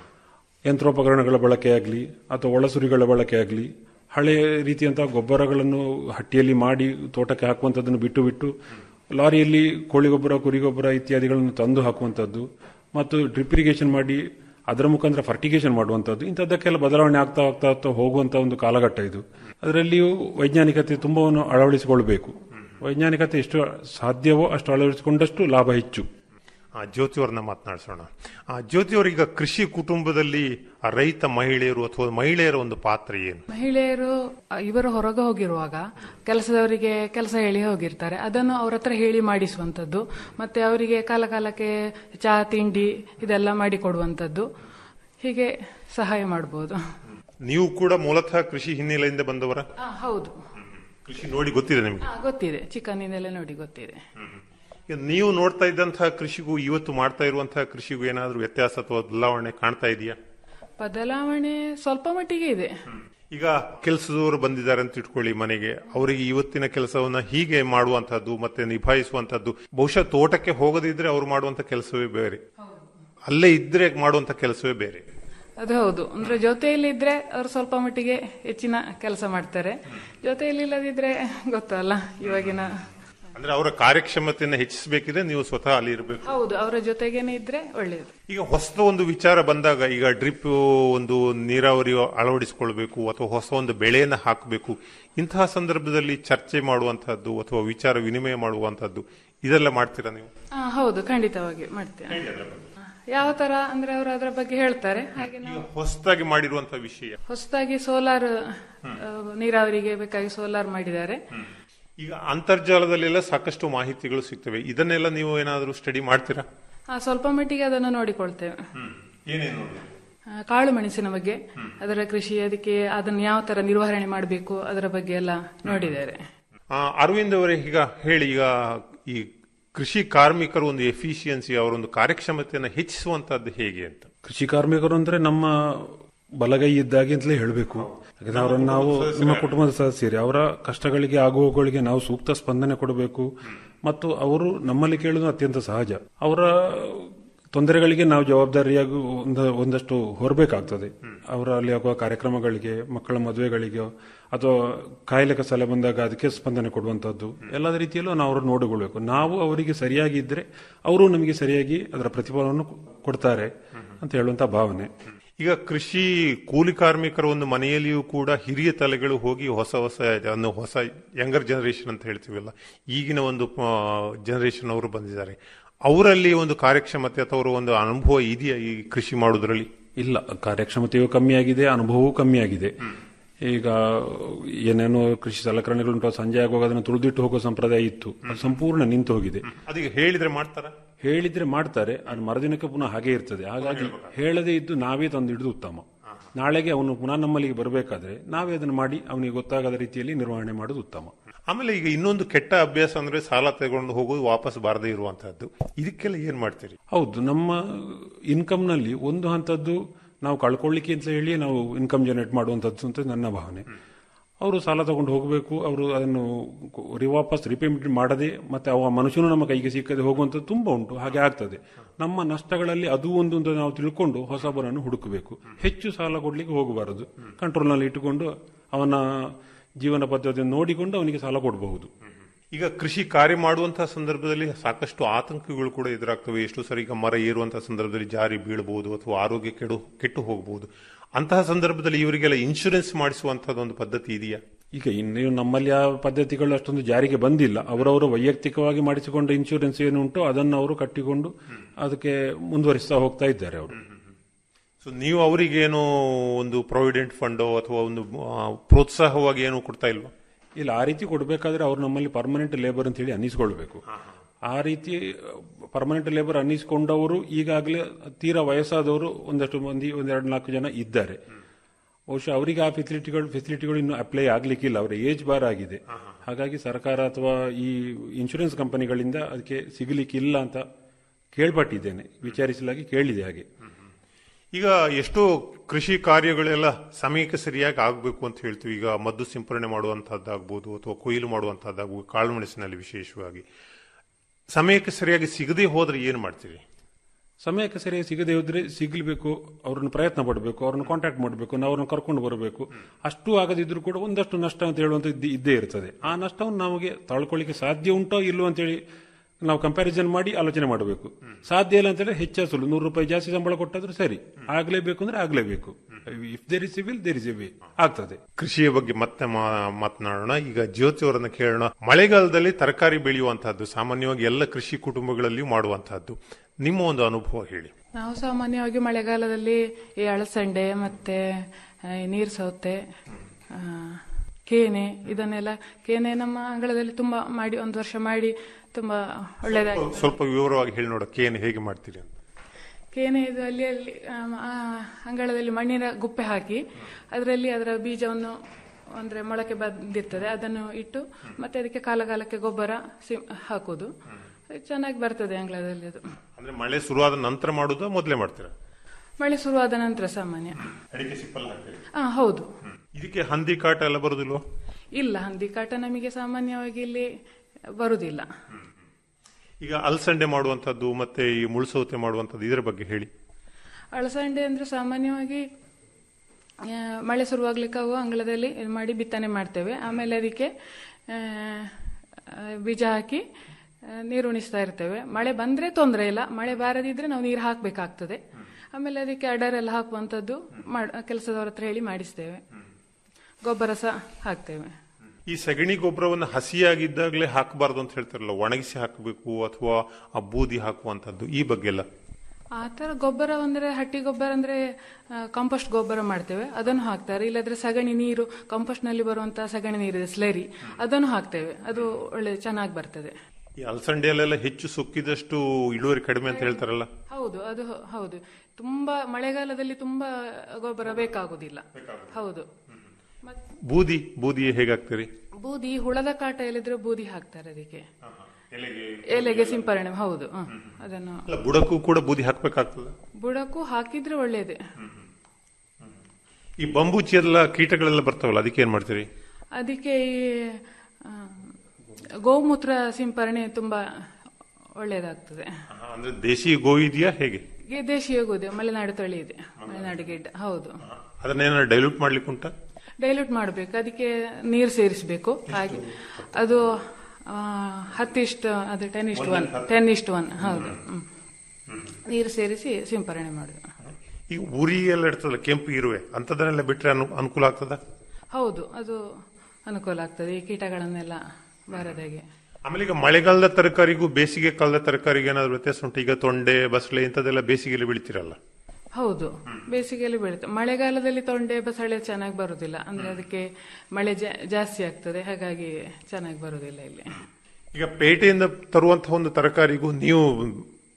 ಯಂತ್ರೋಪಕರಣಗಳ ಬಳಕೆ ಆಗಲಿ ಅಥವಾ ಒಳಸುರಿಗಳ ಬಳಕೆ ಆಗಲಿ ಹಳೆಯ ರೀತಿಯಂತಹ ಗೊಬ್ಬರಗಳನ್ನು ಹಟ್ಟಿಯಲ್ಲಿ ಮಾಡಿ ತೋಟಕ್ಕೆ ಹಾಕುವಂಥದ್ದನ್ನು ಬಿಟ್ಟು ಬಿಟ್ಟು ಲಾರಿಯಲ್ಲಿ ಕೋಳಿ ಗೊಬ್ಬರ ಕುರಿ ಗೊಬ್ಬರ ಇತ್ಯಾದಿಗಳನ್ನು ತಂದು ಹಾಕುವಂಥದ್ದು ಮತ್ತು ಡ್ರಿಪ್ ಇರಿಗೇಷನ್ ಮಾಡಿ ಅದರ ಮುಖಾಂತರ ಫರ್ಟಿಗೇಷನ್ ಮಾಡುವಂಥದ್ದು ಇಂಥದ್ದಕ್ಕೆಲ್ಲ ಬದಲಾವಣೆ ಆಗ್ತಾ ಆಗ್ತಾ ಆಗ್ತಾ ಹೋಗುವಂಥ ಒಂದು ಕಾಲಘಟ್ಟ ಇದು ಅದರಲ್ಲಿಯೂ ವೈಜ್ಞಾನಿಕತೆ ತುಂಬವನ್ನು ಅಳವಡಿಸಿಕೊಳ್ಬೇಕು ವೈಜ್ಞಾನಿಕತೆ ಎಷ್ಟು ಸಾಧ್ಯವೋ ಅಷ್ಟು ಅಳವಡಿಸಿಕೊಂಡಷ್ಟು ಲಾಭ ಹೆಚ್ಚು ಆ, ಜ್ಯೋತಿಯವರನ್ನ ಮಾತನಾಡಿಸೋಣ ಆ, ಜ್ಯೋತಿಯವರೀಗ ಕೃಷಿ ಕುಟುಂಬದಲ್ಲಿ ಆ ರೈತ ಮಹಿಳೆಯರು ಅಥವಾ ಮಹಿಳೆಯರ ಒಂದು ಪಾತ್ರ ಏನು ಮಹಿಳೆಯರು ಅ, ಇವರು ಹೊರಗೆ ಹೋಗಿರುವಾಗ ಕೆಲಸದವರಿಗೆ ಕೆಲಸ ಹೇಳಿ ಹೋಗಿರ್ತಾರೆ ಅದನ್ನು ಅವ್ರ ಹತ್ರ ಹೇಳಿ ಮಾಡಿಸುವಂಥದ್ದು ಮತ್ತೆ ಅವರಿಗೆ ಕಾಲ ಕಾಲಕ್ಕೆ ಚಹಾ ತಿಂಡಿ ಇದೆಲ್ಲ ಮಾಡಿಕೊಡುವಂಥದ್ದು ಹೀಗೆ ಸಹಾಯ ಮಾಡ್ಬೋದು ನೀವು ಕೂಡ ಮೂಲತಃ ಕೃಷಿ ಹಿನ್ನೆಲೆಯಿಂದ ಬಂದವರ ಆ, ಹೌದು ಕೃಷಿ ನೋಡಿ ಗೊತ್ತಿದೆ ನಿಮಗೆ ಆ, ಗೊತ್ತಿದೆ ಚಿಕ್ಕಂದಿನೆಲ್ಲ ನೋಡಿ ಗೊತ್ತಿದೆ ಈಗ ನೀವು ನೋಡ್ತಾ ಇದ್ದಂತಹ ಕೃಷಿಗೂ ಇವತ್ತು ಮಾಡ್ತಾ ಇರುವಂತಹ ಕೃಷಿಗೂ ಏನಾದರೂ ವ್ಯತ್ಯಾಸ ಅಥವಾ ಬದಲಾವಣೆ ಕಾಣ್ತಾ ಇದೆಯಾ ಬದಲಾವಣೆ ಸ್ವಲ್ಪ ಮಟ್ಟಿಗೆ ಇದೆ ಈಗ ಕೆಲಸದವರು ಬಂದಿದ್ದಾರೆ ಅಂತ ಇಟ್ಕೊಳ್ಳಿ ಮನೆಗೆ ಅವರಿಗೆ ಇವತ್ತಿನ ಕೆಲಸವನ್ನ ಹೀಗೆ ಮಾಡುವಂತಹದ್ದು ಮತ್ತೆ ನಿಭಾಯಿಸುವಂತಹದ್ದು ಬಹುಶಃ ತೋಟಕ್ಕೆ ಹೋಗದಿದ್ರೆ ಅವ್ರು ಮಾಡುವಂತ ಕೆಲಸವೇ ಬೇರೆ ಅಲ್ಲೇ ಇದ್ರೆ ಮಾಡುವಂತ ಕೆಲಸವೇ ಬೇರೆ ಅದು ಹೌದು ಅಂದ್ರೆ ಜೊತೆಯಲ್ಲಿ ಇದ್ರೆ ಅವ್ರು ಸ್ವಲ್ಪ ಮಟ್ಟಿಗೆ ಹೆಚ್ಚಿನ ಕೆಲಸ ಮಾಡ್ತಾರೆ ಜೊತೆಯಲ್ಲಿ ಇಲ್ಲದಿದ್ರೆ ಗೊತ್ತಲ್ಲ ಇವಾಗಿನ ಅಂದ್ರೆ ಅವರ ಕಾರ್ಯಕ್ಷಮತೆಯನ್ನು ಹೆಚ್ಚಿಸಬೇಕಿದ್ರೆ ನೀವು ಸ್ವತಃ ಅಲ್ಲಿ ಇರಬೇಕು ಹೌದು ಅವರ ಜೊತೆಗೇನೆ ಇದ್ರೆ ಒಳ್ಳೆಯದು ಈಗ ಹೊಸ ಒಂದು ವಿಚಾರ ಬಂದಾಗ ಈಗ ಡ್ರಿಪ್ ಒಂದು ನೀರಾವರಿ ಅಳವಡಿಸಿಕೊಳ್ಬೇಕು ಅಥವಾ ಹೊಸ ಒಂದು ಬೆಳೆಯನ್ನು ಹಾಕಬೇಕು ಇಂತಹ ಸಂದರ್ಭದಲ್ಲಿ ಚರ್ಚೆ ಮಾಡುವಂತಹದ್ದು ಅಥವಾ ವಿಚಾರ ವಿನಿಮಯ ಮಾಡುವಂತಹದ್ದು ಇದೆಲ್ಲ ಮಾಡ್ತೀರಾ ನೀವು ಆ, ಹೌದು ಖಂಡಿತವಾಗಿ ಮಾಡ್ತೇನೆ ಯಾವ ತರ ಅಂದ್ರೆ ಅವರು ಅದರ ಬಗ್ಗೆ ಹೇಳ್ತಾರೆ ಹಾಗೆ ನಾವು ಹೊಸದಾಗಿ ಮಾಡಿರುವಂತಹ ವಿಷಯ ಹೊಸದಾಗಿ ಸೋಲಾರ್ ನೀರಾವರಿಗೆ ಬೇಕಾಗಿ ಸೋಲಾರ್ ಮಾಡಿದ್ದಾರೆ ಈಗ ಅಂತರ್ಜಾಲದಲ್ಲೆಲ್ಲ ಸಾಕಷ್ಟು ಮಾಹಿತಿಗಳು ಸಿಗ್ತವೆ ಇದನ್ನೆಲ್ಲ ನೀವು ಏನಾದರೂ ಸ್ಟಡಿ ಮಾಡ್ತೀರಾ ಆ, ಸ್ವಲ್ಪ ಮಟ್ಟಿಗೆ ಅದನ್ನು ನೋಡಿಕೊಳ್ತೇವೆ ಏನೇನು ಆ, ಕಾಳು ಮೆಣಸಿನ ಬಗ್ಗೆ ಅದರ ಕೃಷಿ ಅದಕ್ಕೆ ಅದನ್ನು ಯಾವ ತರ ನಿರ್ವಹಣೆ ಮಾಡಬೇಕು ಅದರ ಬಗ್ಗೆ ಎಲ್ಲ ನೋಡಿದ್ದಾರೆ ಆ, ಅರವಿಂದ್ ಅವರೇ ಈಗ ಹೇಳಿ ಈಗ ಈ ಕೃಷಿ ಕಾರ್ಮಿಕರು ಒಂದು ಎಫಿಷಿಯನ್ಸಿ ಅವರೊಂದು ಕಾರ್ಯಕ್ಷಮತೆಯನ್ನು ಹೆಚ್ಚಿಸುವಂತದ್ದು ಹೇಗೆ ಅಂತ ಕೃಷಿ ಕಾರ್ಮಿಕರು ಅಂದ್ರೆ ನಮ್ಮ ಬಲಗೈ ಇದ್ದಾಗೆ ಅಂತಲೇ ಹೇಳಬೇಕು ಯಾಕಂದ್ರೆ ಅವರನ್ನು ನಾವು ನಮ್ಮ ಕುಟುಂಬದ ಸದಸ್ಯರೇ ಅವರ ಕಷ್ಟಗಳಿಗೆ ಆಗುವಗಳಿಗೆ ನಾವು ಸೂಕ್ತ ಸ್ಪಂದನೆ ಕೊಡಬೇಕು ಮತ್ತು ಅವರು ನಮ್ಮಲ್ಲಿ ಕೇಳುವುದು ಅತ್ಯಂತ ಸಹಜ ಅವರ ತೊಂದರೆಗಳಿಗೆ ನಾವು ಜವಾಬ್ದಾರಿಯಾಗಿ ಒಂದು ಒಂದಷ್ಟು ಹೊರಬೇಕಾಗ್ತದೆ ಅವರಲ್ಲಿ ಆಗುವ ಕಾರ್ಯಕ್ರಮಗಳಿಗೆ ಮಕ್ಕಳ ಮದುವೆಗಳಿಗೆ ಅಥವಾ ಕಾಯಿಲೆ ಕಸಾಲೆ ಬಂದಾಗ ಅದಕ್ಕೆ ಸ್ಪಂದನೆ ಕೊಡುವಂತದ್ದು ಎಲ್ಲದ ರೀತಿಯಲ್ಲೂ ನಾವು ಅವರನ್ನು ನೋಡಿಕೊಳ್ಬೇಕು ನಾವು ಅವರಿಗೆ ಸರಿಯಾಗಿ ಇದ್ರೆ ಅವರು ನಮಗೆ ಸರಿಯಾಗಿ ಅದರ ಪ್ರತಿಫಲವನ್ನು ಕೊಡ್ತಾರೆ ಅಂತ ಹೇಳುವಂತ ಭಾವನೆ ಈಗ ಕೃಷಿ ಕೂಲಿ ಕಾರ್ಮಿಕರ ಒಂದು ಮನೆಯಲ್ಲಿಯೂ ಕೂಡ ಹಿರಿಯ ತಲೆಗಳು ಹೋಗಿ ಹೊಸ ಹೊಸ ಅನ್ನು ಹೊಸ ಯಂಗರ್ ಜನರೇಷನ್ ಅಂತ ಹೇಳ್ತೀವಲ್ಲ ಈಗಿನ ಒಂದು ಜನರೇಷನ್ ಅವರು ಬಂದಿದ್ದಾರೆ ಅವರಲ್ಲಿ ಒಂದು ಕಾರ್ಯಕ್ಷಮತೆ ಅಥವಾ ಅವರ ಒಂದು ಅನುಭವ ಇದೆಯಾ ಈ ಕೃಷಿ ಮಾಡೋದ್ರಲ್ಲಿ ಇಲ್ಲ ಕಾರ್ಯಕ್ಷಮತೆಯೂ ಕಮ್ಮಿ ಆಗಿದೆ ಅನುಭವವೂ ಕಮ್ಮಿ ಆಗಿದೆ ಈಗ ಏನೇನೋ ಕೃಷಿ ಸಲಕರಣೆಗಳುಂಟು ಸಂಜೆ ಆಗುವಾಗ ಅದನ್ನು ತುಳಿದಿಟ್ಟು ಹೋಗೋ ಸಂಪ್ರದಾಯ ಇತ್ತು ಅದು ಸಂಪೂರ್ಣ ನಿಂತು ಹೋಗಿದೆ ಅದೀಗ ಹೇಳಿದ್ರೆ ಮಾಡ್ತಾರ ಹೇಳಿದ್ರೆ ಮಾಡ್ತಾರೆ ಅದು ಮರುದಿನಕ್ಕೆ ಪುನಃ ಹಾಗೆ ಇರ್ತದೆ ಹಾಗಾಗಿ ಹೇಳದೇ ಇದ್ದು ನಾವೇ ತಂದು ಹಿಡಿದು ಉತ್ತಮ ನಾಳೆಗೆ ಅವನು ಪುನಃ ನಮ್ಮಲ್ಲಿಗೆ ಬರಬೇಕಾದ್ರೆ ನಾವೇ ಅದನ್ನು ಮಾಡಿ ಅವನಿಗೆ ಗೊತ್ತಾಗದ ರೀತಿಯಲ್ಲಿ ನಿರ್ವಹಣೆ ಮಾಡೋದು ಉತ್ತಮ ಆಮೇಲೆ ಈಗ ಇನ್ನೊಂದು ಕೆಟ್ಟ ಅಭ್ಯಾಸ ಅಂದ್ರೆ ಸಾಲ ತಗೊಂಡು ಹೋಗೋದು ವಾಪಸ್ ಬಾರದೇ ಇರುವಂತಹದ್ದು ಇದಕ್ಕೆಲ್ಲ ಏನ್ ಮಾಡ್ತೀರಿ ಹೌದು ನಮ್ಮ ಇನ್ಕಮ್ನಲ್ಲಿ ಒಂದು ಹಂತದ್ದು ನಾವು ಕಳ್ಕೊಳ್ಳಿಕ್ಕೆ ಅಂತ ಹೇಳಿ ನಾವು ಇನ್ಕಮ್ ಜನರೇಟ್ ಮಾಡುವಂಥದ್ದು ಅಂತ ನನ್ನ ಭಾವನೆ ಅವರು ಸಾಲ ತಗೊಂಡು ಹೋಗಬೇಕು ಅವರು ಅದನ್ನು ವಾಪಸ್ ರಿಪೇಮೆಂಟ್ ಮಾಡದೆ ಮತ್ತೆ ಅವ ಮನುಷ್ಯನು ನಮ್ಮ ಕೈಗೆ ಸಿಕ್ಕದೆ ಹೋಗುವಂಥದ್ದು ತುಂಬ ಉಂಟು ಹಾಗೆ ಆಗ್ತದೆ ನಮ್ಮ ನಷ್ಟಗಳಲ್ಲಿ ಅದು ಒಂದು ಅಂತ ನಾವು ತಿಳ್ಕೊಂಡು ಹೊಸಬರನ್ನು ಹುಡುಕಬೇಕು ಹೆಚ್ಚು ಸಾಲ ಕೊಡ್ಲಿಕ್ಕೆ ಹೋಗಬಾರದು ಕಂಟ್ರೋಲ್ನಲ್ಲಿ ಇಟ್ಟುಕೊಂಡು ಅವನ ಜೀವನ ಪದ್ಧತಿಯನ್ನು ನೋಡಿಕೊಂಡು ಅವನಿಗೆ ಸಾಲ ಕೊಡಬಹುದು ಈಗ ಕೃಷಿ ಕಾರ್ಯ ಮಾಡುವಂತಹ ಸಂದರ್ಭದಲ್ಲಿ ಸಾಕಷ್ಟು ಆತಂಕಗಳು ಕೂಡ ಎದುರಾಗ್ತವೆ ಎಷ್ಟು ಸರಿ ಈಗ ಮರ ಏರುವಂತಹ ಸಂದರ್ಭದಲ್ಲಿ ಜಾರಿ ಬೀಳಬಹುದು ಅಥವಾ ಆರೋಗ್ಯ ಕೆಡು ಕೆಟ್ಟು ಹೋಗಬಹುದು ಅಂತಹ ಸಂದರ್ಭದಲ್ಲಿ ಇವರಿಗೆಲ್ಲ ಇನ್ಶೂರೆನ್ಸ್ ಮಾಡಿಸುವಂತಹದ್ದು ಒಂದು ಪದ್ಧತಿ ಇದೆಯಾ ಈಗ ಇನ್ನೇನು ನಮ್ಮಲ್ಲಿ ಆ ಪದ್ಧತಿಗಳು ಅಷ್ಟೊಂದು ಜಾರಿಗೆ ಬಂದಿಲ್ಲ ಅವರವರು ವೈಯಕ್ತಿಕವಾಗಿ ಮಾಡಿಸಿಕೊಂಡ ಇನ್ಶೂರೆನ್ಸ್ ಏನುಂಟು ಅದನ್ನು ಅವರು ಕಟ್ಟಿಕೊಂಡು ಅದಕ್ಕೆ ಮುಂದುವರಿಸ್ತಾ ಹೋಗ್ತಾ ಇದ್ದಾರೆ ಅವರು ಸೊ ನೀವು ಅವರಿಗೇನು ಒಂದು ಪ್ರಾವಿಡೆಂಟ್ ಫಂಡೋ ಅಥವಾ ಒಂದು ಆ, ಪ್ರೋತ್ಸಾಹವಾಗಿ ಏನು ಕೊಡ್ತಾ ಇಲ್ವಾ ಇಲ್ಲ ಆ ರೀತಿ ಕೊಡಬೇಕಾದ್ರೆ ಅವ್ರು ನಮ್ಮಲ್ಲಿ ಪರ್ಮನೆಂಟ್ ಲೇಬರ್ ಅಂತ ಹೇಳಿ ಅನ್ನಿಸ್ಕೊಳ್ಬೇಕು ಆ ರೀತಿ ಪರ್ಮನೆಂಟ್ ಲೇಬರ್ ಅನ್ನಿಸ್ಕೊಂಡವರು ಈಗಾಗಲೇ ತೀರಾ ವಯಸ್ಸಾದವರು ಒಂದಷ್ಟು ಮಂದಿ ಒಂದೆರಡು ನಾಲ್ಕು ಜನ ಇದ್ದಾರೆ ಬಹುಶಃ ಅವರಿಗೆ ಆ ಫೆಸಿಲಿಟಿಗಳು ಫೆಸಿಲಿಟಿಗಳು ಇನ್ನೂ ಅಪ್ಲೈ ಆಗ್ಲಿಕ್ಕಿಲ್ಲ ಅವರ ಏಜ್ ಬಾರ್ ಆಗಿದೆ ಹಾಗಾಗಿ ಸರ್ಕಾರ ಅಥವಾ ಈ ಇನ್ಶೂರೆನ್ಸ್ ಕಂಪನಿಗಳಿಂದ ಅದಕ್ಕೆ ಸಿಗಲಿಕ್ಕಿಲ್ಲ ಅಂತ ಕೇಳ್ಪಟ್ಟಿದ್ದೇನೆ ವಿಚಾರಿಸಲಾಗಿ ಕೇಳಿದೆ ಹಾಗೆ ಈಗ ಎಷ್ಟೋ ಕೃಷಿ ಕಾರ್ಯಗಳೆಲ್ಲ ಸಮಯಕ್ಕೆ ಸರಿಯಾಗಿ ಆಗಬೇಕು ಅಂತ ಹೇಳ್ತೀವಿ ಈಗ ಮದ್ದು ಸಿಂಪರಣೆ ಮಾಡುವಂತಹದ್ದಾಗ್ಬೋದು ಅಥವಾ ಕೊಯ್ಲು ಮಾಡುವಂತಹದ್ದಾಗ್ಬೋದು ಕಾಳು ಮೆಣಸಿನಲ್ಲಿ ವಿಶೇಷವಾಗಿ ಸಮಯಕ್ಕೆ ಸರಿಯಾಗಿ ಸಿಗದೆ ಹೋದ್ರೆ ಏನು ಮಾಡ್ತೀವಿ ಸಮಯಕ್ಕೆ ಸರಿಯಾಗಿ ಸಿಗದೆ ಹೋದ್ರೆ ಸಿಗಲೇಬೇಕು ಅವ್ರನ್ನ ಪ್ರಯತ್ನ ಪಡಬೇಕು ಅವ್ರನ್ನ ಕಾಂಟ್ಯಾಕ್ಟ್ ಮಾಡಬೇಕು ನಾವು ಅವ್ರನ್ನ ಕರ್ಕೊಂಡು ಬರಬೇಕು ಅಷ್ಟು ಆಗದಿದ್ರು ಕೂಡ ಒಂದಷ್ಟು ನಷ್ಟ ಅಂತ ಹೇಳುವಂತ ಇದ್ದೇ ಇರ್ತದೆ ಆ ನಷ್ಟವನ್ನು ನಮಗೆ ತಳ್ಕೊಳ್ಳಿಕ್ಕೆ ಸಾಧ್ಯ ಉಂಟೋ ಇಲ್ಲೋ ಅಂತೇಳಿ ನಾವು ಕಂಪ್ಯಾರಿಸನ್ ಮಾಡಿ ಆಲೋಚನೆ ಮಾಡಬೇಕು ಸಾಧ್ಯ ಇಲ್ಲ ಅಂತೇಳಿ ಹೆಚ್ಚಿಸಲು ನೂರು ರೂಪಾಯಿ ಜಾಸ್ತಿ ಸಂಬಳ ಕೊಟ್ಟಾದ್ರೂ ಸರಿ ಆಗ್ಲೇಬೇಕು ಅಂದ್ರೆ ಆಗ್ಲೇಬೇಕು if there is will there is a way ಆಗ್ತದೆ ಕೃಷಿಯ ಬಗ್ಗೆ ಮತ್ತೆ ಮಾ- ಮಾತನಾಡೋಣ ಈಗ ಜ್ಯೋತಿ ಅವರನ್ನ ಕೇಳೋಣ ಮಳೆಗಾಲದಲ್ಲಿ ತರಕಾರಿ ಬೆಳೆಯುವಂತಹದ್ದು ಸಾಮಾನ್ಯವಾಗಿ ಎಲ್ಲ ಕೃಷಿ ಕುಟುಂಬಗಳಲ್ಲಿಯೂ ಮಾಡುವಂತಹದ್ದು ನಿಮ್ಮ ಒಂದು ಅನುಭವ ಹೇಳಿ ನಾವು ಸಾಮಾನ್ಯವಾಗಿ ಮಳೆಗಾಲದಲ್ಲಿ ಈ ಅಳಸಂಡೆ ಮತ್ತೆ ಆ, ಈ ನೀರು ಸೌತೆ ಆ, ಕೇನೆ ಇದನ್ನೆಲ್ಲ ಕೇನೆ ನಮ್ಮ ಅಂಗಳದಲ್ಲಿ ತುಂಬಾ ಮಾಡಿ ಒಂದು ವರ್ಷ ಮಾಡಿ ತುಂಬಾ ಒಳ್ಳೆಯದಾಗಿ ಸ್ವಲ್ಪ ವಿವರವಾಗಿ ಹೇಳಿ ನೋಡ ಕೇನ್ ಹೇಗೆ ಮಾಡ್ತೀರಿ ಅಂತ ಕೇನೆ ಇದು ಅಲ್ಲಿ ಅಲ್ಲಿ ಆಮ್, ಆ ಅಂಗಳದಲ್ಲಿ ಮಣ್ಣಿನ ಗುಪ್ಪೆ ಹಾಕಿ ಅದರಲ್ಲಿ ಅದರ ಬೀಜವನ್ನು ಅಂದ್ರೆ ಮೊಳಕೆ ಬಂದಿರ್ತದೆ ಅದನ್ನು ಇಟ್ಟು ಮತ್ತೆ ಅದಕ್ಕೆ ಕಾಲ ಕಾಲಕ್ಕೆ ಗೊಬ್ಬರ ಸಿ- ಹಾಕುದು ಚೆನ್ನಾಗಿ ಬರ್ತದೆ ಅಂಗಳದಲ್ಲಿ ಅದು ಅಂದ್ರೆ ಮಳೆ ಶುರುವಾದ ನಂತರ ಮಾಡುದಾ ಮೊದಲೇ ಮಾಡ್ತೀರಾ ಮಳೆ ಶುರುವಾದ ನಂತರ ಸಾಮಾನ್ಯ ಅಡಿಕೆ ಸಿಪ್ಪಲ್ ಹಾಕ್ತೀರಿ ಹಾ ಹೌದು ಇದಕ್ಕೆ ಹಂದಿ ಕಾಟ ಎಲ್ಲ ಬರುದಿಲ್ವಾ ಇಲ್ಲ ಹಂದಿ ಕಾಟ ನಮಗೆ ಸಾಮಾನ್ಯವಾಗಿ ಇಲ್ಲಿ ಬರುದಿಲ್ಲ ಈಗ ಅಲಸಂಡೆ ಮಾಡುವಂತದ್ದು ಮತ್ತೆ ಈ ಮುಳ್ಸೌತೆ ಮಾಡುವಂತದ್ದು ಇದರ ಬಗ್ಗೆ ಹೇಳಿ ಅಳಸಂಡೆ ಅಂದ್ರೆ ಸಾಮಾನ್ಯವಾಗಿ ಆ, ಮಳೆ ಶುರುವಾಗ್ಲಿಕ್ಕೆ ಅವು ಅಂಗಳದಲ್ಲಿ ಇದು ಮಾಡಿ ಬಿತ್ತನೆ ಮಾಡ್ತೇವೆ ಆಮೇಲೆ ಅದಕ್ಕೆ ಆ, ಆ, ಬೀಜ ಹಾಕಿ ಆ, ನೀರು ಉಣಿಸ್ತಾ ಇರ್ತೇವೆ ಮಳೆ ಬಂದ್ರೆ ತೊಂದರೆ ಇಲ್ಲ ಮಳೆ ಬಾರದಿದ್ರೆ ನಾವು ನೀರು ಹಾಕಬೇಕಾಗ್ತದೆ ಆಮೇಲೆ ಅದಕ್ಕೆ ಅಡರ್ ಎಲ್ಲ ಹಾಕುವಂಥದ್ದು ಮಾಡ್ ಕೆಲಸದವ್ರ ಹತ್ರ ಹೇಳಿ ಮಾಡಿಸ್ತೇವೆ ಗೊಬ್ಬರ ಸಹ ಹಾಕ್ತೇವೆ ಈ ಸಗಣಿ ಗೊಬ್ಬರವನ್ನು ಹಸಿಯಾಗಿದ್ದಾಗಲೇ ಹಾಕಬಾರ್ದು ಅಂತ ಹೇಳ್ತಾರಲ್ಲ ಒಣಗಿಸಿ ಹಾಕಬೇಕು ಅಥವಾ ಆ ಬೂದಿ ಹಾಕುವಂತದ್ದು ಈ ಬಗ್ಗೆ ಎಲ್ಲ ಆ ತರ ಗೊಬ್ಬರ ಅಂದ್ರೆ ಹಟ್ಟಿ ಗೊಬ್ಬರ ಅಂದ್ರೆ ಕಾಂಪೋಸ್ಟ್ ಗೊಬ್ಬರ ಮಾಡ್ತೇವೆ ಅದನ್ನು ಹಾಕ್ತಾರೆ ಇಲ್ಲದ್ರೆ ಸಗಣಿ ನೀರು ಕಾಂಪೋಸ್ಟ್ ನಲ್ಲಿ ಬರುವಂತ ಸಗಣಿ ನೀರಿದೆ ಸ್ಲೇರಿ ಅದನ್ನು ಹಾಕ್ತೇವೆ ಅದು ಒಳ್ಳೆ ಚೆನ್ನಾಗಿ ಬರ್ತದೆ ಈ ಅಲಸಂಡೆಯಲ್ಲೆಲ್ಲ ಹೆಚ್ಚು ಸುಕ್ಕಿದಷ್ಟು ಇಳುವರಿ ಕಡಿಮೆ ಅಂತ ಹೇಳ್ತಾರಲ್ಲ ಹೌದು ಅದು ಹೌ- ಹೌದು ತುಂಬಾ ಮಳೆಗಾಲದಲ್ಲಿ ತುಂಬಾ ಗೊಬ್ಬರ ಬೇಕಾಗುದಿಲ್ಲ ಹೌದು ಬೂದಿ ಬೂದಿ ಹೇಗಾಗ್ತೀರಿ ಬೂದಿ ಹುಳದ ಕಾಟ ಎಲ್ಲಿದ್ರೆ ಬೂದಿ ಹಾಕ್ತಾರೆ ಅದಕ್ಕೆ ಎಲೆಗೆ ಸಿಂಪರಣೆ ಹೌದು ಹ. ಅದನ್ನು ಅಲ್ಲ ಬುಡಕ್ಕೂ ಕೂಡ ಬೂದಿ ಹಾಕ್ಬೇಕಾಗ್ತದೆ ಬುಡಕ್ಕೂ ಹಾಕಿದ್ರೆ ಒಳ್ಳೇದೆ ಈ ಬಂಬೂಚಿ ಎಲ್ಲ ಕೀಟಗಳೆಲ್ಲ ಬರ್ತಾವಲ್ಲ ಅದಕ್ಕೆ ಏನ್ ಮಾಡ್ತೀರಿ ಅದಕ್ಕೆ ಈ ಆ, ಗೋಮೂತ್ರ ಸಿಂಪರಣೆ ತುಂಬಾ ಒಳ್ಳೇದಾಗ್ತದೆ ಅಂದ್ರೆ ದೇಶಿ ಗೋ ಇದೆಯಾ ಹೇಗೆ ಈ ದೇಶೀಯ ಗೋಧಿ ಮಲೆನಾಡು ತಳಿ ಇದೆ ಮಲೆನಾಡು ಗಿಡ್ಡ ಹೌದು ಅದನ್ನೇನಾದ್ರು ಡೈಲ್ಯೂಟ್ ಮಾಡ್ಲಿಕ್ಕೆ ಉಂಟಾ ಡೈಲ್ಯೂಟ್ ಮಾಡಬೇಕು ಅದಕ್ಕೆ ನೀರು ಸೇರಿಸಬೇಕು ಹಾಗೆ ಅದು ಆ, ಹತ್ತು ಇಷ್ಟು ಅದು ಟೆನ್ ಇಷ್ಟು ಒನ್ ಟೆನ್ ಇಷ್ಟು ಒನ್ ಹೌದು ಹ್ಮ್. ನೀರು ಸೇರಿಸಿ ಸಿಂಪರಣೆ ಮಾಡುದು ಈ ಉರಿ ಎಲ್ಲ ಇರ್ತದಲ್ಲ ಕೆಂಪು ಇರುವೆ ಅಂತದನ್ನೆಲ್ಲ ಬಿಟ್ರೆ ಅನು ಅನುಕೂಲ ಆಗ್ತದ ಹೌದು ಅದು ಅನುಕೂಲ ಆಗ್ತದೆ ಈ ಕೀಟಗಳನ್ನೆಲ್ಲ ಬಾರದಾಗೆ ಆಮೇಲೆ ಈಗ ಮಳೆಗಾಲದ ತರಕಾರಿಗೂ ಬೇಸಿಗೆ ಕಾಲದ ತರಕಾರಿಗೆ ಏನಾದ್ರು ವ್ಯತ್ಯಾಸ ಉಂಟು ಈಗ ತೊಂಡೆ ಬಸಳೆ ಇಂಥದ್ದೆಲ್ಲ ಬೇಸಿಗೆಯಲ್ಲಿ ಬೆಳಿತೀರಲ್ಲ ಹೌದು ಬೇಸಿಗೆಯಲ್ಲಿ ಬೆಳೀತದೆ ಮಳೆಗಾಲದಲ್ಲಿ ತೊಂಡೆ ಬಸಳೆ ಚೆನ್ನಾಗಿ ಬರುದಿಲ್ಲ ಅಂದ್ರೆ ಅದಕ್ಕೆ ಮಳೆ ಜಾ- ಜಾಸ್ತಿ ಆಗ್ತದೆ ಹಾಗಾಗಿ ಚೆನ್ನಾಗಿ ಬರುದಿಲ್ಲ ಇಲ್ಲಿ ಈಗ ಪೇಟೆಯಿಂದ ತರುವಂತಹ ಒಂದು ತರಕಾರಿಗೂ ನೀವು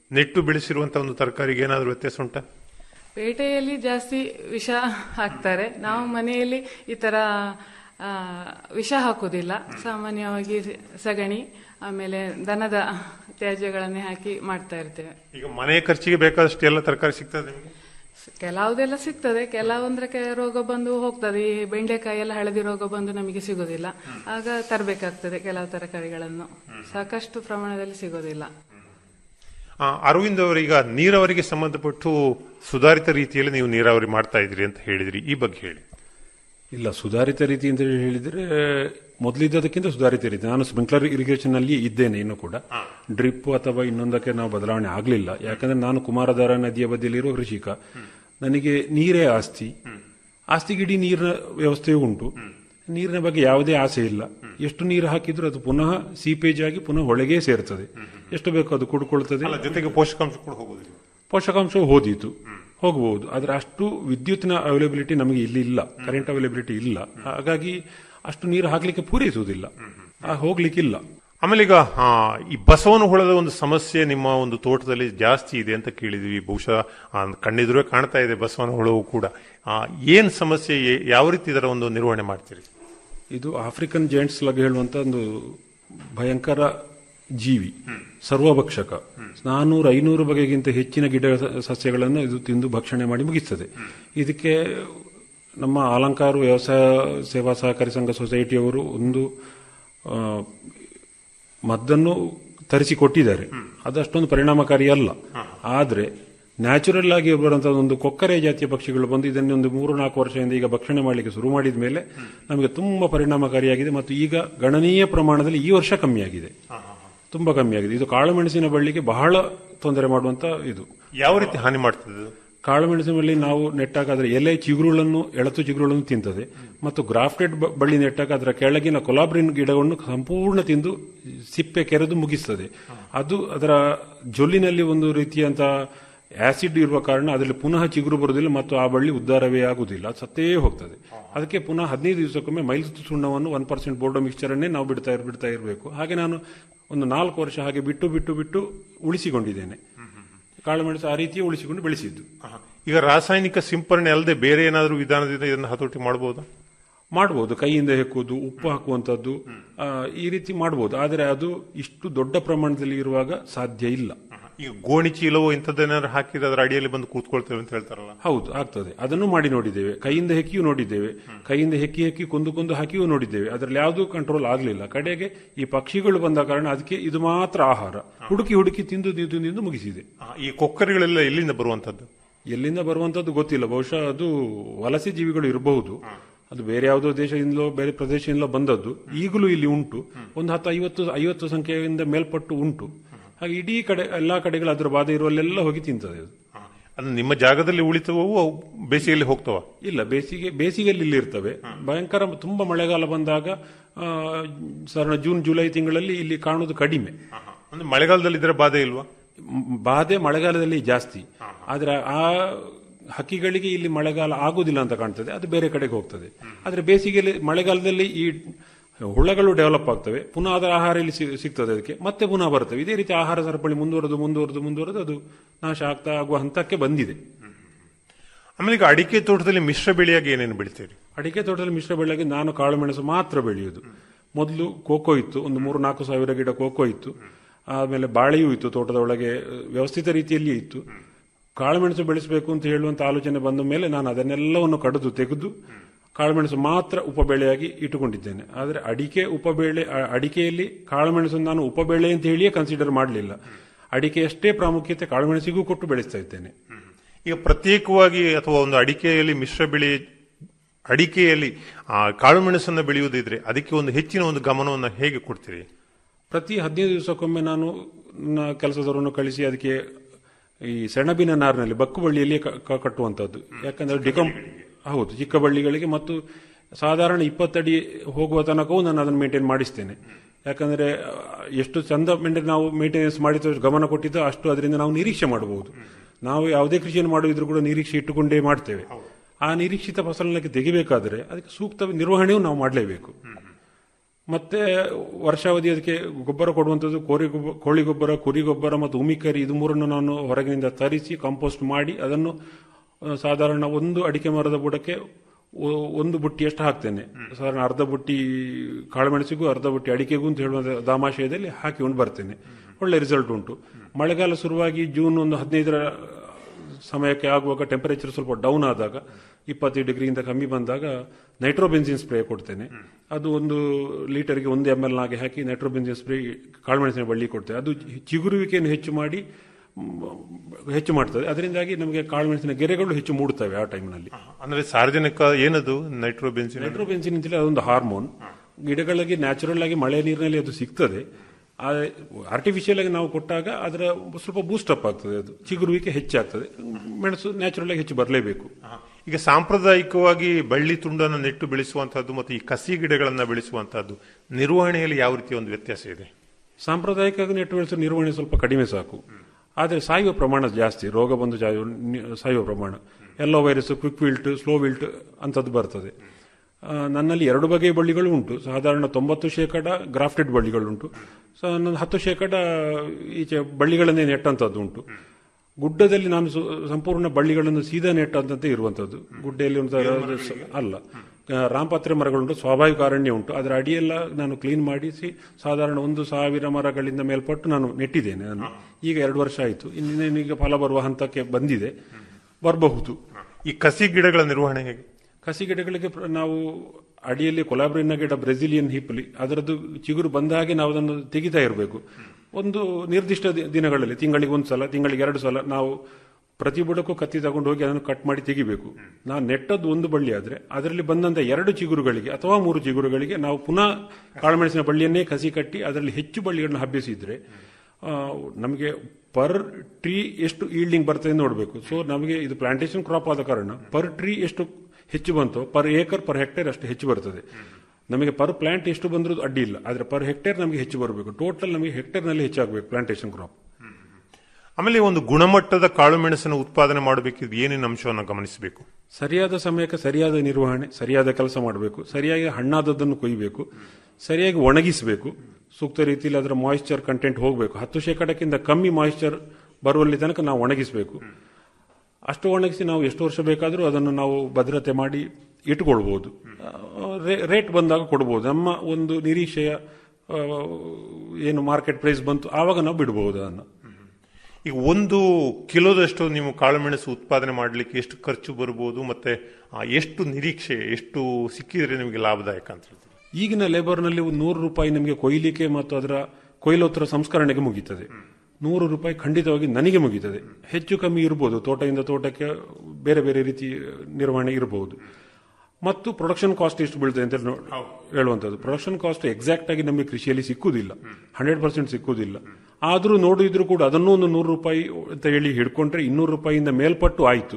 ನೆಟ್ಟು ಬೆಳೆಸಿರುವಂತಹ ಒಂದು ತರಕಾರಿಗೆ ಏನಾದರೂ ವ್ಯತ್ಯಾಸ ಉಂಟಾ ಪೇಟೆಯಲ್ಲಿ ಜಾಸ್ತಿ ವಿಷ ಹಾಕ್ತಾರೆ ನಾವು ಮನೆಯಲ್ಲಿ ಈ ತರ ಆ, ವಿಷ ಹಾಕುವುದಿಲ್ಲ ಸಾಮಾನ್ಯವಾಗಿ ಸಗಣಿ ಆಮೇಲೆ ದನದ ತ್ಯಾಜ್ಯಗಳನ್ನೇ ಹಾಕಿ ಮಾಡ್ತಾ ಇರ್ತೇವೆ ಈಗ ಮನೆ ಖರ್ಚಿಗೆ ಬೇಕಾದಷ್ಟು ಎಲ್ಲ ತರಕಾರಿ ಸಿಗ್ತದೆ ನಿಮಗೆ ಕೆಲವುದೆಲ್ಲ ಸಿಗ್ತದೆ ಕೆಲವೊಂದಕ್ಕೆ ರೋಗ ಬಂದು ಹೋಗ್ತದೆ ಈ ಬೆಂಡೆಕಾಯಿ ಎಲ್ಲ ಹಳದಿ ರೋಗ ಬಂದು ನಮಗೆ ಸಿಗೋದಿಲ್ಲ ಆಗ ತರಬೇಕಾಗ್ತದೆ ಕೆಲವು ತರಕಾರಿಗಳನ್ನು ಸಾಕಷ್ಟು ಪ್ರಮಾಣದಲ್ಲಿ ಸಿಗೋದಿಲ್ಲ ಆ, ಅರವಿಂದ್ ಅವರೀಗ ನೀರಾವರಿಗೆ ಸಂಬಂಧಪಟ್ಟು ಸುಧಾರಿತ ರೀತಿಯಲ್ಲಿ ನೀವು ನೀರಾವರಿ ಮಾಡ್ತಾ ಇದ್ರಿ ಅಂತ ಹೇಳಿದ್ರಿ ಈ ಬಗ್ಗೆ ಹೇಳಿ ಇಲ್ಲ ಸುಧಾರಿತ ರೀತಿ ಅಂತ ಹೇಳಿದ್ರೆ ಮೊದಲಿದ್ದದಕ್ಕಿಂತ ಸುಧಾರಿತ ರೀತಿ ನಾನು ಸ್ಪ್ರಿಂಕ್ಲರ್ ಇರಿಗೇಷನ್ ಅಲ್ಲಿ ಇದ್ದೇನೆ ಇನ್ನು ಕೂಡ ಡ್ರಿಪ್ ಅಥವಾ ಇನ್ನೊಂದಕ್ಕೆ ನಾವು ಬದಲಾವಣೆ ಆಗಲಿಲ್ಲ ಯಾಕಂದ್ರೆ ನಾನು ಕುಮಾರಧಾರ ನದಿಯ ಬದಿಯಲ್ಲಿರುವ ಕೃಷಿಕ ನನಗೆ ನೀರೇ ಆಸ್ತಿ ಆಸ್ತಿಗೆ ಇಡೀ ನೀರಿನ ವ್ಯವಸ್ಥೆಯೂ ಉಂಟು ನೀರಿನ ಬಗ್ಗೆ ಯಾವುದೇ ಆಸೆ ಇಲ್ಲ ಎಷ್ಟು ನೀರು ಹಾಕಿದ್ರೂ ಅದು ಪುನಃ ಸೀಪೇಜ್ ಆಗಿ ಪುನಃ ಹೊಳೆಗೆ ಸೇರ್ತದೆ ಎಷ್ಟು ಬೇಕೋ ಅದು ಕುಡ್ಕೊಳ್ತದೆ ಅಲ್ಲ, ಜೊತೆಗೆ ಪೋಷಕಾಂಶ ಕೂಡ ಹೋಗುದಿಲ್ಲ ಪೋಷಕಾಂಶವು ಹೋದೀತು ಹೋಗಬಹುದು ಆದ್ರೆ ಅಷ್ಟು ವಿದ್ಯುತ್ತಿನ ಅವೈಲಬಿಲಿಟಿ ನಮಗೆ ಇಲ್ಲಿ ಇಲ್ಲ ಕರೆಂಟ್ ಅವೈಲಬಿಲಿಟಿ ಇಲ್ಲ ಹಾಗಾಗಿ ಅಷ್ಟು ನೀರು ಹಾಕ್ಲಿಕ್ಕೆ ಪೂರೈಸುವುದಿಲ್ಲ ಆ, ಹೋಗ್ಲಿಕ್ಕಿಲ್ಲ ಆಮೇಲೆ ಈಗ ಆ, ಈ ಬಸವನ ಹುಳದ ಒಂದು ಸಮಸ್ಯೆ ನಿಮ್ಮ ಒಂದು ತೋಟದಲ್ಲಿ ಜಾಸ್ತಿ ಇದೆ ಅಂತ ಕೇಳಿದ್ವಿ ಬಹುಶಃ ಆ, ಕಣ್ಣೆದುರೇ ಕಾಣ್ತಾ ಇದೆ ಬಸವನ ಹುಳವು ಕೂಡ ಆ, ಏನ್ ಸಮಸ್ಯೆ ಏ- ಯಾವ ರೀತಿ ಇದರ ಒಂದು ನಿರ್ವಹಣೆ ಮಾಡ್ತೀರಿ ಇದು ಆಫ್ರಿಕನ್ ಜೈಂಟ್ ಸ್ಲಗ್ ಹೇಳುವಂತ ಒಂದು ಭಯಂಕರ ಜೀವಿ ಸರ್ವಭಕ್ಷಕ ನಾನೂರು ಐನೂರು ಬಗೆಗಿಂತ ಹೆಚ್ಚಿನ ಗಿಡ ಸ- ಸಸ್ಯಗಳನ್ನು ಇದು ತಿಂದು ಭಕ್ಷಣೆ ಮಾಡಿ ಮುಗಿಸ್ತದೆ ಇದಕ್ಕೆ ನಮ್ಮ ಅಲಂಕಾರ ವ್ಯವಸಾಯ ಸೇವಾ ಸಹಕಾರಿ ಸಂಘ ಸೊಸೈಟಿಯವರು ಒಂದು ಆ, ಮದ್ದನ್ನು ತರಿಸಿ ಕೊಟ್ಟಿದ್ದಾರೆ ಅದಷ್ಟೊಂದು ಪರಿಣಾಮಕಾರಿ ಅಲ್ಲ ಆದ್ರೆ ನ್ಯಾಚುರಲ್ ಆಗಿ ಬರುವಂತಹ ಒಂದು ಕೊಕ್ಕರೆ ಜಾತಿಯ ಪಕ್ಷಿಗಳು ಬಂದು ಇದನ್ನು ಒಂದು ಮೂರು ನಾಲ್ಕು ವರ್ಷದಿಂದ ಈಗ ಭಕ್ಷಣೆ ಮಾಡಲಿಕ್ಕೆ ಶುರು ಮಾಡಿದ ಮೇಲೆ ನಮಗೆ ತುಂಬಾ ಪರಿಣಾಮಕಾರಿಯಾಗಿದೆ ಮತ್ತು ಈಗ ಗಣನೀಯ ಪ್ರಮಾಣದಲ್ಲಿ ಈ ವರ್ಷ ಕಮ್ಮಿಯಾಗಿದೆ ತುಂಬಾ ಕಮ್ಮಿಯಾಗಿದೆ ಇದು ಕಾಳುಮೆಣಸಿನ ಬಳ್ಳಿಗೆ ಬಹಳ ತೊಂದರೆ ಮಾಡುವಂತ ಇದು ಯಾವ ರೀತಿ ಹಾನಿ ಮಾಡ್ತದೆ ಇದು? ಕಾಳುಮೆಣಸಿನ ಬಳ್ಳಿ ನಾವು ನೆಟ್ಟಾಗ ಅದರ ಎಲೆ ಚಿಗುರುಗಳನ್ನು ಎಳತು ಚಿಗುರುಗಳನ್ನು ತಿಂತದೆ ಮತ್ತು ಗ್ರಾಫ್ಟೆಡ್ ಬ- ಬಳ್ಳಿ ನೆಟ್ಟಾಗ ಅದರ ಕೆಳಗಿನ ಕೊಲಾಬ್ರಿನ್ ಗಿಡವನ್ನು ಸಂಪೂರ್ಣ ತಿಂದು ಸಿಪ್ಪೆ ಕೆರೆದು ಮುಗಿಸ್ತದೆ ಅದು ಅದರ ಜೊಲ್ಲಿನಲ್ಲಿ ಒಂದು ರೀತಿಯಂತ ಆಸಿಡ್ ಇರುವ ಕಾರಣ ಅದರಲ್ಲಿ ಪುನಃ ಚಿಗುರು ಬರುವುದಿಲ್ಲ ಮತ್ತು ಆ ಬಳ್ಳಿ ಉದ್ಧಾರವೇ ಆಗುವುದಿಲ್ಲ ಅದು ಸತ್ತೇ ಹೋಗ್ತದೆ ಅದಕ್ಕೆ ಪುನಃ ಹದಿನೈದು ದಿವಸಕ್ಕೊಮ್ಮೆ ಮೈಲ್ತು ಸುಣ್ಣವನ್ನು ಒನ್ ಪರ್ಸೆಂಟ್ ಬೋರ್ಡೋ ಮಿಕ್ಸ್ಚರ್ ಅನ್ನೇ ನಾವು ಬಿಡ್ತಾ ಇರ್- ಬಿಡ್ತಾ ಇರಬೇಕು ಹಾಗೆ ನಾನು ಒಂದು ನಾಲ್ಕು ವರ್ಷ ಹಾಗೆ ಬಿಟ್ಟು ಬಿಟ್ಟು ಬಿಟ್ಟು ಉಳಿಸಿಕೊಂಡಿದ್ದೇನೆ ಕಾಳುಮೆಣಸು ಆ ರೀತಿಯೇ ಉಳಿಸಿಕೊಂಡು ಬೆಳೆಸಿದ್ದು ಈಗ ರಾಸಾಯನಿಕ ಸಿಂಪರಣೆ ಅಲ್ಲದೆ ಬೇರೆ ಏನಾದರೂ ವಿಧಾನದಿಂದ ಇದನ್ನು ಹತೋಟಿ ಮಾಡಬಹುದಾ ಮಾಡಬಹುದು ಕೈಯಿಂದ ಹೆಕ್ಕುವುದು ಉಪ್ಪು ಹಾಕುವಂತದ್ದು ಆ, ಈ ರೀತಿ ಮಾಡಬಹುದು ಆದರೆ ಅದು ಇಷ್ಟು ದೊಡ್ಡ ಪ್ರಮಾಣದಲ್ಲಿ ಇರುವಾಗ ಸಾಧ್ಯ ಇಲ್ಲ ಈಗ ಗೋಣಿ ಚೀಲವೋ ಇಂಥದ್ದೇನಾದ್ರು ಹಾಕಿದ್ರೆ ಅದರ ಅಡಿಯಲ್ಲಿ ಬಂದು ಕೂತ್ಕೊಳ್ತೇವೆ ಅಂತ ಹೇಳ್ತಾರಲ್ಲ ಹೌದು ಆಗ್ತದೆ ಅದನ್ನು ಮಾಡಿ ನೋಡಿದ್ದೇವೆ ಕೈಯಿಂದ ಹೆಕ್ಕಿಯೂ ನೋಡಿದ್ದೇವೆ ಕೈಯಿಂದ ಹೆಕ್ಕಿ ಹೆಕ್ಕಿ ಕೊಂದು ಕೊಂದು ಹಾಕಿಯೂ ನೋಡಿದ್ದೇವೆ ಅದರಲ್ಲಿ ಯಾವುದೂ ಕಂಟ್ರೋಲ್ ಆಗಲಿಲ್ಲ ಕಡೆಗೆ ಈ ಪಕ್ಷಿಗಳು ಬಂದ ಕಾರಣ ಅದಕ್ಕೆ ಇದು ಮಾತ್ರ ಆಹಾರ ಹುಡುಕಿ ಹುಡುಕಿ ತಿಂದು ತಿಂದು ತಿಂದು ಮುಗಿಸಿದೆ ಆ, ಈ ಕೊಕ್ಕರೆಗಳೆಲ್ಲ ಎಲ್ಲಿಂದ ಬರುವಂತದ್ದು ಎಲ್ಲಿಂದ ಬರುವಂತದ್ದು ಗೊತ್ತಿಲ್ಲ ಬಹುಶಃ ಅದು ವಲಸೆ ಜೀವಿಗಳು ಇರಬಹುದು ಅದು ಬೇರೆ ಯಾವುದೋ ದೇಶದಿಂದಲೋ ಬೇರೆ ಪ್ರದೇಶದಿಂದಲೋ ಬಂದದ್ದು ಈಗಲೂ ಇಲ್ಲಿ ಉಂಟು ಒಂದು ಹತ್ತು ಐವತ್ತು ಐವತ್ತು ಸಂಖ್ಯೆಯಿಂದ ಮೇಲ್ಪಟ್ಟು ಉಂಟು ಹಾಗೆ ಇಡೀ ಕಡೆ ಎಲ್ಲಾ ಕಡೆಗಳು ಅದರ ಬಾಧೆ ಇರುವಲ್ಲೆಲ್ಲ ಹೋಗಿ ತಿಂತದೆ ಅದು ಅದು ನಿಮ್ಮ ಜಾಗದಲ್ಲಿ ಉಳಿತವೋ ಅವು ಬೇಸಿಗೆಯಲ್ಲಿ ಹೋಗ್ತವ ಇಲ್ಲ ಬೇಸಿಗೆ ಬೇಸಿಗೆಯಲ್ಲಿ ಇಲ್ಲಿ ಇರ್ತವೆ ಭಯಂಕರ ತುಂಬಾ ಮಳೆಗಾಲ ಬಂದಾಗ ಆ, ಸಾಧಾರಣ ಜೂನ್ ಜುಲೈ ತಿಂಗಳಲ್ಲಿ ಇಲ್ಲಿ ಕಾಣುವುದು ಕಡಿಮೆ ಅಂದ್ರೆ ಮಳೆಗಾಲದಲ್ಲಿ ಇದರ ಬಾಧೆ ಇಲ್ವಾ ಮ್- ಬಾಧೆ ಮಳೆಗಾಲದಲ್ಲಿ ಜಾಸ್ತಿ ಆದ್ರೆ ಆ ಹಕ್ಕಿಗಳಿಗೆ ಇಲ್ಲಿ ಮಳೆಗಾಲ ಆಗುದಿಲ್ಲ ಅಂತ ಕಾಣ್ತದೆ ಅದು ಬೇರೆ ಕಡೆಗೆ ಹೋಗ್ತದೆ ಆದ್ರೆ ಬೇಸಿಗೆಯಲ್ಲಿ ಮಳೆಗಾಲದಲ್ಲಿ ಈ ಹುಳಗಳು ಡೆವಲಪ್ ಆಗ್ತವೆ ಪುನಃ ಅದರ ಆಹಾರ ಇಲ್ಲಿ ಸಿ- ಸಿಗ್ತದೆ ಅದಕ್ಕೆ ಮತ್ತೆ ಪುನಃ ಬರ್ತವೆ ಇದೇ ರೀತಿ ಆಹಾರ ಸರಪಳಿ ಮುಂದುವರೆದು ಮುಂದುವರೆದು ಮುಂದುವರೆದು ಅದು ನಾಶ ಆಗ್ತಾ ಆಗುವ ಹಂತಕ್ಕೆ ಬಂದಿದೆ ಆಮೇಲೆ ಈಗ ಅಡಿಕೆ ತೋಟದಲ್ಲಿ ಮಿಶ್ರ ಬೆಳೆಯಾಗಿ ಏನೇನು ಬೆಳಿತೀರಿ ಅಡಿಕೆ ತೋಟದಲ್ಲಿ ಮಿಶ್ರ ಬೆಳೆಗೆ ನಾನು ಕಾಳು ಮೆಣಸು ಮಾತ್ರ ಬೆಳೆಯುವುದು ಮೊದಲು ಕೋಕೋ ಇತ್ತು ಒಂದು ಮೂರು ನಾಲ್ಕು ಸಾವಿರ ಗಿಡ ಕೋಕೋ ಇತ್ತು ಆಮೇಲೆ ಬಾಳೆಯೂ ಇತ್ತು ತೋಟದ ಒಳಗೆ ಅಹ್, ವ್ಯವಸ್ಥಿತ ರೀತಿಯಲ್ಲಿಯೇ ಇತ್ತು ಕಾಳುಮೆಣಸು ಬೆಳೆಸಬೇಕು ಅಂತ ಹೇಳುವಂತ ಆಲೋಚನೆ ಬಂದ ಮೇಲೆ ನಾನು ಅದನ್ನೆಲ್ಲವನ್ನು ಕಡಿದು ತೆಗೆದು ಕಾಳುಮೆಣಸು ಮಾತ್ರ ಉಪಬೆಳೆಯಾಗಿ ಇಟ್ಟುಕೊಂಡಿದ್ದೇನೆ ಆದರೆ ಅಡಿಕೆ ಉಪಬೆಳೆ ಅ- ಅಡಿಕೆಯಲ್ಲಿ ಕಾಳುಮೆಣಸು ನಾನು ಉಪಬೆಳೆ ಅಂತ ಹೇಳಿಯೇ ಕನ್ಸಿಡರ್ ಮಾಡಲಿಲ್ಲ ಅಡಿಕೆಯಷ್ಟೇ ಪ್ರಾಮುಖ್ಯತೆ ಕಾಳುಮೆಣಸಿಗೂ ಕೊಟ್ಟು ಬೆಳೆಸ್ತಾ ಇದ್ದೇನೆ ಈಗ ಪ್ರತ್ಯೇಕವಾಗಿ ಅಥವಾ ಒಂದು ಅಡಿಕೆಯಲ್ಲಿ ಮಿಶ್ರ ಬೆಳೆ ಅಡಿಕೆಯಲ್ಲಿ ಆ ಕಾಳು ಮೆಣಸನ್ನು ಬೆಳೆಯುವುದಿದ್ರೆ ಅದಕ್ಕೆ ಒಂದು ಹೆಚ್ಚಿನ ಒಂದು ಗಮನವನ್ನು ಹೇಗೆ ಕೊಡ್ತೀರಿ ಪ್ರತಿ ಹದಿನೈದು ದಿವಸಕ್ಕೊಮ್ಮೆ ನಾನು ನನ್ನ ಕೆಲಸದವರನ್ನು ಕಳಿಸಿ ಅದಕ್ಕೆ ಈ ಸೆಣಬಿನ ನಾರಿನಲ್ಲಿ ಬಕ್ಕು ಬಳ್ಳಿಯಲ್ಲಿ ಕ- ಕ- ಕಟ್ಟುವಂತದ್ದು ಯಾಕಂದ್ರೆ ಡಿಕಂ ಹೌದು ಚಿಕ್ಕ ಬಳ್ಳಿಗಳಿಗೆ ಮತ್ತು ಸಾಧಾರಣ ಇಪ್ಪತ್ತಡಿ ಹೋಗುವ ತನಕವೂ ನಾನು ಅದನ್ನು ಮೇಂಟೈನ್ ಮಾಡಿಸ್ತೇನೆ ಯಾಕಂದ್ರೆ ಆ, ಎಷ್ಟು ಚಂದ ಮೇಂಟೈನ್ ನಾವು ಮೇಂಟೆನೆನ್ಸ್ ಮಾಡಿದ ಗಮನ ಕೊಟ್ಟಿದ್ದು ಅಷ್ಟು ಅದರಿಂದ ನಾವು ನಿರೀಕ್ಷೆ ಮಾಡಬಹುದು ನಾವು ಯಾವುದೇ ಕೃಷಿಯನ್ನು ಮಾಡುವುದಿದ್ರು ಕೂಡ ನಿರೀಕ್ಷೆ ಇಟ್ಟುಕೊಂಡೇ ಮಾಡ್ತೇವೆ ಆ ನಿರೀಕ್ಷಿತ ಫಸಲಕ್ಕೆ ತೆಗಿಬೇಕಾದ್ರೆ ಅದಕ್ಕೆ ಸೂಕ್ತ ನಿರ್ವಹಣೆಯೂ ನಾವು ಮಾಡಲೇಬೇಕು ಮತ್ತೆ ವರ್ಷಾವಧಿ ಅದಕ್ಕೆ ಗೊಬ್ಬರ ಕೊಡುವಂಥದ್ದು ಕೋರಿ ಗೊಬ್ಬರ ಕೋಳಿ ಗೊಬ್ಬರ ಕುರಿ ಗೊಬ್ಬರ ಮತ್ತು ಉಮಿಕರಿ ಇದು ಮೂರನ್ನು ನಾನು ಹೊರಗಿನಿಂದ ತರಿಸಿ ಕಾಂಪೋಸ್ಟ್ ಮಾಡಿ ಅದನ್ನು ಆ, ಸಾಧಾರಣ ಒಂದು ಅಡಿಕೆ ಮರದ ಬುಡಕ್ಕೆ ಒ- ಒಂದು ಬುಟ್ಟಿಯಷ್ಟು ಹಾಕ್ತೇನೆ ಸಾಧಾರಣ ಅರ್ಧ ಬುಟ್ಟಿ ಕಾಳುಮೆಣಸಿಗೂ ಅರ್ಧ ಬುಟ್ಟಿ ಅಡಿಕೆಗೂ ಅಂತ ಹೇಳುವ ದಾಮಾಶಯದಲ್ಲಿ ಹಾಕಿಕೊಂಡು ಬರ್ತೇನೆ ಒಳ್ಳೆ ರಿಸಲ್ಟ್ ಉಂಟು ಮಳೆಗಾಲ ಶುರುವಾಗಿ ಜೂನ್ ಒಂದು ಹದಿನೈದರ ಸಮಯಕ್ಕೆ ಆಗುವಾಗ ಟೆಂಪರೇಚರ್ ಸ್ವಲ್ಪ ಡೌನ್ ಆದಾಗ ಇಪ್ಪತ್ತೈದು ಡಿಗ್ರಿಯಿಂದ ಕಮ್ಮಿ ಬಂದಾಗ ನೈಟ್ರೋಬೆನ್ಸಿನ್ ಸ್ಪ್ರೇ ಕೊಡ್ತೇನೆ ಅದು ಒಂದು ಲೀಟರ್ಗೆ ಒಂದು ಎಮ್ ಎಲ್ ನಾಗೆ ಹಾಕಿ ನೈಟ್ರೋಬೆನ್ಸಿನ್ ಸ್ಪ್ರೇ ಕಾಳುಮೆಣಸಿನ ಬಳ್ಳಿ ಕೊಡ್ತೇವೆ ಅದು ಚಿಗುರುವಿಕೆಯನ್ನು ಹೆಚ್ಚು ಮಾಡಿ ಮ್, ಹೆಚ್ಚು ಮಾಡ್ತದೆ ಅದರಿಂದಾಗಿ ನಮಗೆ ಕಾಳುಮೆಣಸಿನ ಗೆರೆಗಳು ಹೆಚ್ಚು ಮೂಡುತ್ತವೆ ಆ ಟೈಮ್ನಲ್ಲಿ ಅಂದ್ರೆ ಸಾರ್ವಜನಿಕ ಏನದು ನೈಟ್ರೋಬೆನ್ಸಿನ್ ನೈಟ್ರೋಬೆನ್ಸಿನ್ ಅಂತೇಳಿ ಅದೊಂದು ಹಾರ್ಮೋನ್ ಗಿಡಗಳಿಗೆ ನ್ಯಾಚುರಲ್ ಆಗಿ ಮಳೆ ನೀರಿನಲ್ಲಿ ಅದು ಸಿಗ್ತದೆ ಆರ್ಟಿಫಿಷಿಯಲ್ ಆಗಿ ನಾವು ಕೊಟ್ಟಾಗ ಅದರ ಸ್ವಲ್ಪ ಬೂಸ್ಟ್ ಅಪ್ ಆಗ್ತದೆ ಅದು ಚಿಗುರುವಿಕೆ ಹೆಚ್ಚಾಗ್ತದೆ ಮೆಣಸು ನ್ಯಾಚುರಲ್ ಆಗಿ ಹೆಚ್ಚು ಬರಲೇಬೇಕು ಈಗ ಸಾಂಪ್ರದಾಯಿಕವಾಗಿ ಬಳ್ಳಿ ತುಂಡನ್ನು ನೆಟ್ಟು ಬೆಳೆಸುವಂತಹದ್ದು ಮತ್ತು ಈ ಕಸಿ ಗಿಡಗಳನ್ನ ಬೆಳೆಸುವಂತಹದ್ದು ನಿರ್ವಹಣೆಯಲ್ಲಿ ಯಾವ ರೀತಿಯ ಒಂದು ವ್ಯತ್ಯಾಸ ಇದೆ ಸಾಂಪ್ರದಾಯಿಕ ನೆಟ್ಟು ಬೆಳೆಸುವ ನಿರ್ವಹಣೆ ಸ್ವಲ್ಪ ಕಡಿಮೆ ಸಾಕು ಆದರೆ ಸಾಯುವ ಪ್ರಮಾಣ ಜಾಸ್ತಿ ರೋಗ ಬಂದು ಸಾಯುವ ಸಾಯುವ ಪ್ರಮಾಣ ಎಲ್ಲೋ virus quick wilt slow wilt ಅಂಥದ್ದು ಬರ್ತದೆ ಆ, ನನ್ನಲ್ಲಿ ಎರಡು ಬಗೆಯ ಬಳ್ಳಿಗಳು ಉಂಟು ಸಾಧಾರಣ ತೊಂಬತ್ತು ಶೇಕಡ ಗ್ರಾಫ್ಟೆಡ್ ಬಳ್ಳಿಗಳುಂಟು ಸೊ ನನ್ನದು ಹತ್ತು ಶೇಕಡ ಈಚೆ ಬಳ್ಳಿಗಳನ್ನೇ ನೆಟ್ಟಂಥದ್ದು ಉಂಟು ಗುಡ್ಡದಲ್ಲಿ ನಾನು ಸು- ಸಂಪೂರ್ಣ ಬಳ್ಳಿಗಳನ್ನು ಸೀದಾ ನೆಟ್ಟಂತೆ ಇರುವಂಥದ್ದು ಗುಡ್ಡೆಯಲ್ಲಿ ಒಂದು ತರ- ಸ- ಅಲ್ಲ ಆ, ರಾಮಪತ್ರೆ ಮರಗಳುಂಟು ಸ್ವಾಭಾವಿಕ ಅರಣ್ಯ ಉಂಟು ಅದರ ಅಡಿಯೆಲ್ಲ ನಾನು ಕ್ಲೀನ್ ಮಾಡಿಸಿ ಸಾಧಾರಣ ಒಂದು ಸಾವಿರ ಮರಗಳಿಂದ ಮೇಲ್ಪಟ್ಟು ನಾನು ನೆಟ್ಟಿದ್ದೇನೆ ನಾನು ಈಗ ಎರಡು ವರ್ಷ ಆಯಿತು ಇನ್ನೇನೀಗ ಫಲ ಬರುವ ಹಂತಕ್ಕೆ ಬಂದಿದೆ ಬರಬಹುದು ಈ ಕಸಿ ಗಿಡಗಳ ನಿರ್ವಹಣೆ ಹೇಗೆ ಕಸಿ ಗಿಡಗಳಿಗೆ ಪ್ರ- ನಾವು ಅಡಿಯಲ್ಲಿ ಕೊಲಾಬ್ರಿನ ಗಿಡ ಬ್ರೆಸಿಲಿಯನ್ ಹಿಪ್ಲಿ ಅದರದ್ದು ಚಿಗುರು ಬಂದ ಹಾಗೆ ನಾವು ಅದನ್ನು ತೆಗಿತಾ ಇರಬೇಕು ಒಂದು ನಿರ್ದಿಷ್ಟ ದಿ- ದಿನಗಳಲ್ಲಿ ತಿಂಗಳಿಗೆ ಒಂದು ಸಲ ತಿಂಗಳಿಗೆ ಎರಡು ಸಲ ನಾವು ಪ್ರತಿ ಬುಡಕ್ಕೂ ಕತ್ತಿ ತಗೊಂಡು ಹೋಗಿ ಅದನ್ನು ಕಟ್ ಮಾಡಿ ತೆಗಿಬೇಕು ನಾವು ನೆಟ್ಟದ್ದು ಒಂದು ಬಳ್ಳಿ ಆದ್ರೆ ಅದರಲ್ಲಿ ಬಂದಂತ ಎರಡು ಚಿಗುರುಗಳಿಗೆ ಅಥವಾ ಮೂರು ಚಿಗುರುಗಳಿಗೆ ನಾವು ಪುನಃ ಕಾಳುಮೆಣಸಿನ ಬಳ್ಳಿಯನ್ನೇ ಕಸಿ ಕಟ್ಟಿ ಅದರಲ್ಲಿ ಹೆಚ್ಚು ಬಳ್ಳಿಗಳನ್ನು ಹಬ್ಬಿಸಿದ್ರೆ ಆ, ನಮಗೆ ಪರ್ ಟ್ರೀ ಎಷ್ಟು ಈಲ್ಡಿಂಗ್ ಬರ್ತದೆ ನೋಡಬೇಕು ಸೊ ನಮಗೆ ಇದು ಪ್ಲಾಂಟೇಶನ್ ಕ್ರಾಪ್ ಆದ ಕಾರಣ ಪರ್ ಟ್ರೀ ಎಷ್ಟು ಹೆಚ್ಚು ಬಂತು ಪರ್ ಏಕರ್ ಪರ್ ಹೆಕ್ಟೇರ್ ಅಷ್ಟು ಹೆಚ್ಚು ಬರ್ತದೆ ನಮಗೆ ಪರ್ ಪ್ಲಾಂಟ್ ಎಷ್ಟು ಬಂದರೂ ಅಡ್ಡಿ ಇಲ್ಲ ಆದರೆ ಪರ್ ಹೆಕ್ಟೇರ್ ನಮಗೆ ಹೆಚ್ಚು ಬರಬೇಕು ಟೋಟಲ್ ನಮಗೆ ಹೆಕ್ಟೇರ್ನಲ್ಲಿ ಹೆಚ್ಚಾಗಬೇಕು ಪ್ಲಾಂಟೇಶನ್ ಕ್ರಾಪ್ ಆಮೇಲೆ ಒಂದು ಗುಣಮಟ್ಟದ ಕಾಳು ಮೆಣಸನ್ನು ಉತ್ಪಾದನೆ ಮಾಡಬೇಕಿದ್ರೆ ಏನೇನು ಅಂಶವನ್ನು ಗಮನಿಸಬೇಕು ಸರಿಯಾದ ಸಮಯಕ್ಕೆ ಸರಿಯಾದ ನಿರ್ವಹಣೆ ಸರಿಯಾದ ಕೆಲಸ ಮಾಡಬೇಕು ಸರಿಯಾಗಿ ಹಣ್ಣಾದದ್ದನ್ನು ಕೊಯ್ಯಬೇಕು ಸರಿಯಾಗಿ ಒಣಗಿಸಬೇಕು ಸೂಕ್ತ ರೀತಿಯಲ್ಲಿ ಅದರ ಮಾಯಿಶ್ಚರ್ ಕಂಟೆಂಟ್ ಹೋಗಬೇಕು ಹತ್ತು ಶೇಕಡಕ್ಕಿಂತ ಕಮ್ಮಿ ಮಾಯಿಶ್ಚರ್ ಬರುವಲ್ಲಿ ತನಕ ನಾವು ಒಣಗಿಸಬೇಕು ಅಷ್ಟು ಒಣಗಿಸಿ ನಾವು ಎಷ್ಟು ವರ್ಷ ಬೇಕಾದರೂ ಅದನ್ನು ನಾವು ಭದ್ರತೆ ಮಾಡಿ ಇಟ್ಕೊಳ್ಬಹುದು ಆ, ರೇ- ರೇಟ್ ಬಂದಾಗ ಕೊಡ್ಬೋದು ನಮ್ಮ ಒಂದು ನಿರೀಕ್ಷೆಯ ಆ, ಏನು ಮಾರ್ಕೆಟ್ ಪ್ರೈಸ್ ಬಂತು ಆವಾಗ ನಾವು ಬಿಡಬಹುದು ಅದನ್ನು ಈಗ ಒಂದು ಕಿಲೋದಷ್ಟು ನೀವು ಕಾಳುಮೆಣಸು ಉತ್ಪಾದನೆ ಮಾಡಲಿಕ್ಕೆ ಎಷ್ಟು ಖರ್ಚು ಬರ್ಬೋದು ಮತ್ತೆ ಆ, ಎಷ್ಟು ನಿರೀಕ್ಷೆ ಎಷ್ಟು ಸಿಕ್ಕಿದ್ರೆ ನಿಮಗೆ ಲಾಭದಾಯಕ ಅಂತ ಹೇಳ್ತೀವಿ ಈಗಿನ ಲೇಬರ್ನಲ್ಲಿ ಒಂದು ನೂರು ರೂಪಾಯಿ ನಿಮಗೆ ಕೊಯ್ಲಿಕ್ಕೆ ಮತ್ತು ಅದರ ಕೊಯ್ಲೋತ್ತರ ಸಂಸ್ಕರಣೆಗೆ ಮುಗೀತದೆ ನೂರು ರೂಪಾಯಿ ಖಂಡಿತವಾಗಿ ನನಗೆ ಮುಗೀತದೆ ಹೆಚ್ಚು ಕಮ್ಮಿ ಇರ್ಬೋದು ತೋಟದಿಂದ ತೋಟಕ್ಕೆ ಬೇರೆ ಬೇರೆ ರೀತಿ ನಿರ್ವಹಣೆ ಇರಬಹುದು ಮತ್ತು ಪ್ರೊಡಕ್ಷನ್ ಕಾಸ್ಟ್ ಎಷ್ಟು ಬೀಳ್ತದೆ ಅಂತ ನೋ- ಹೇಳುವಂಥದ್ದು ಪ್ರೊಡಕ್ಷನ್ ಕಾಸ್ಟ್ ಎಕ್ಸಾಕ್ಟ್ ಆಗಿ ನಮಗೆ ಕೃಷಿಯಲ್ಲಿ ಸಿಕ್ಕುವುದಿಲ್ಲ ಹಂಡ್ರೆಡ್ ಪರ್ಸೆಂಟ್ ಸಿಕ್ಕುವುದಿಲ್ಲ ಆದರೂ ನೋಡಿದ್ರು ಕೂಡ ಅದನ್ನೂ ಒಂದು ನೂರು ರೂಪಾಯಿ ಅಂತ ಹೇಳಿ ಹಿಡ್ಕೊಂಡ್ರೆ ಇನ್ನೂರು ರೂಪಾಯಿಯಿಂದ ಮೇಲ್ಪಟ್ಟು ಆಯಿತು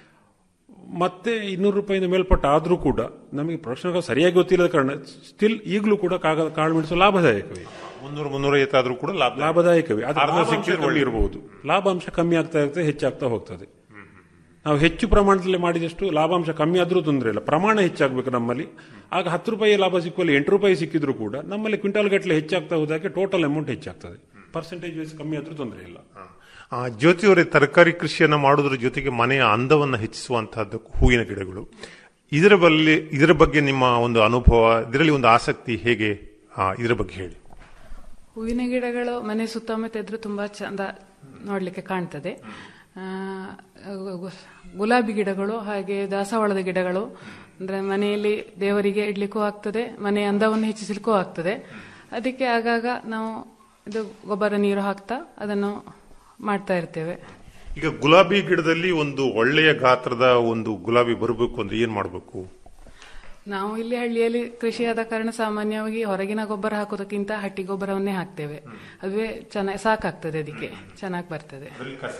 ಮತ್ತೆ ಇನ್ನೂರು ರೂಪಾಯಿಂದ ಮೇಲ್ಪಟ್ಟು ಆದರೂ ಕೂಡ ನಮಗೆ ಪ್ರೊಡಕ್ಷನ್ ಕಾಸ್ಟ್ ಸರಿಯಾಗಿ ಗೊತ್ತಿಲ್ಲದ ಕಾರಣ ಸ್ಟಿಲ್ ಈಗಲೂ ಕೂಡ ಕಾಗ ಕಾಳು ಮೆಣಸು ಲಾಭದಾಯಕವೇ ಮುನ್ನೂರು ಮುನ್ನೂರೈವತ್ತು ಆದ್ರೂ ಕೂಡ ಲಾಭ ಲಾಭದಾಯಕವೇ ಅದು ಅರ್ಧ ಲಾಭಾಂಶ ಸಿಕ್ಕಿದ್ರೆ ಕಮ್ಮಿ ಒಳ್ಳೆ- ಇರಬಹುದು ಲಾಭಾಂಶ ಕಮ್ಮಿ ಆಗ್ತಾ ಇರ್ತದೆ ಹೆಚ್ಚಾಗ್ತಾ ಹೋಗ್ತದೆ ನಾವು ಹೆಚ್ಚು ಪ್ರಮಾಣದಲ್ಲಿ ಮಾಡಿದಷ್ಟು ಲಾಭಾಂಶ ಕಮ್ಮಿ ಆದ್ರೂ ತೊಂದರೆ ಇಲ್ಲ ಪ್ರಮಾಣ ಹೆಚ್ಚಾಗಬೇಕು ನಮ್ಮಲ್ಲಿ ಆಗ ಹತ್ತು ರೂಪಾಯಿ ಲಾಭ ಸಿಕ್ಕುವಲ್ಲಿ ಎಂಟು ರೂಪಾಯಿ ಸಿಕ್ಕಿದ್ರು ಕೂಡ ನಮ್ಮಲ್ಲಿ ಕ್ವಿಂಟಾಲ್ ಗಟ್ಟಲೆ ಹೆಚ್ಚಾಗ್ತಾ ಹೋದಾಗೆ ಟೋಟಲ್ ಅಮೌಂಟ್ ಹೆಚ್ಚಾಗ್ತದೆ ಪರ್ಸೆಂಟೇಜ್ ವೈಸ್ ಕಮ್ಮಿ ಆದ್ರೂ ತೊಂದರೆ ಇಲ್ಲ ಆ, ಜ್ಯೋತಿಯವರೇ ತರಕಾರಿ ಕೃಷಿಯನ್ನ ಮಾಡುವುದರ ಜೊತೆಗೆ ಮನೆಯ ಅಂದವನ್ನು ಹೆಚ್ಚಿಸುವಂತಹದ್ದು ಹೂವಿನ ಗಿಡಗಳು ಇದರ ಬಲ್ಲಿ ಇದರ ಬಗ್ಗೆ ನಿಮ್ಮ ಒಂದು ಅನುಭವ ಇದರಲ್ಲಿ ಒಂದು ಆಸಕ್ತಿ ಹೇಗೆ ಆ, ಇದರ ಬಗ್ಗೆ ಹೇಳಿ ಹೂವಿನ ಗಿಡಗಳು ಮನೆ ಸುತ್ತಮುತ್ತ ಇದ್ರೂ ತುಂಬಾ ಚಂದ ನೋಡ್ಲಿಕ್ಕೆ ಕಾಣ್ತದೆ ಆ, ಗು- ಗುಲಾಬಿ ಗಿಡಗಳು ಹಾಗೆ ದಾಸವಾಳದ ಗಿಡಗಳು ಅಂದ್ರೆ ಮನೆಯಲ್ಲಿ ದೇವರಿಗೆ ಇಡ್ಲಿಕ್ಕೂ ಆಗ್ತದೆ ಮನೆಯ ಅಂದವನ್ನು ಹೆಚ್ಚಿಸಲಿಕ್ಕೂ ಆಗ್ತದೆ ಅದಕ್ಕೆ ಆಗಾಗ ನಾವು ಇದು ಗೊಬ್ಬರ ನೀರು ಹಾಕ್ತಾ ಅದನ್ನು ಮಾಡ್ತಾ ಇರ್ತೇವೆ ಈಗ ಗುಲಾಬಿ ಗಿಡದಲ್ಲಿ ಒಂದು ಒಳ್ಳೆಯ ಗಾತ್ರದ ಒಂದು ಗುಲಾಬಿ ಬರಬೇಕು ಅಂದ್ರೆ ಏನ್ ಮಾಡಬೇಕು ನಾವು ಇಲ್ಲಿ ಹಳ್ಳಿಯಲ್ಲಿ ಕೃಷಿಯಾದ ಕಾರಣ ಸಾಮಾನ್ಯವಾಗಿ ಹೊರಗಿನ ಗೊಬ್ಬರ ಹಾಕೋದಕ್ಕಿಂತ ಹಟ್ಟಿ ಗೊಬ್ಬರವನ್ನೇ ಹಾಕ್ತೇವೆ ಅದುವೇ ಚೆನ್ನಾಗಿ ಸಾಕಾಗ್ತದೆ ಅದಕ್ಕೆ ಚೆನ್ನಾಗಿ ಬರ್ತದೆ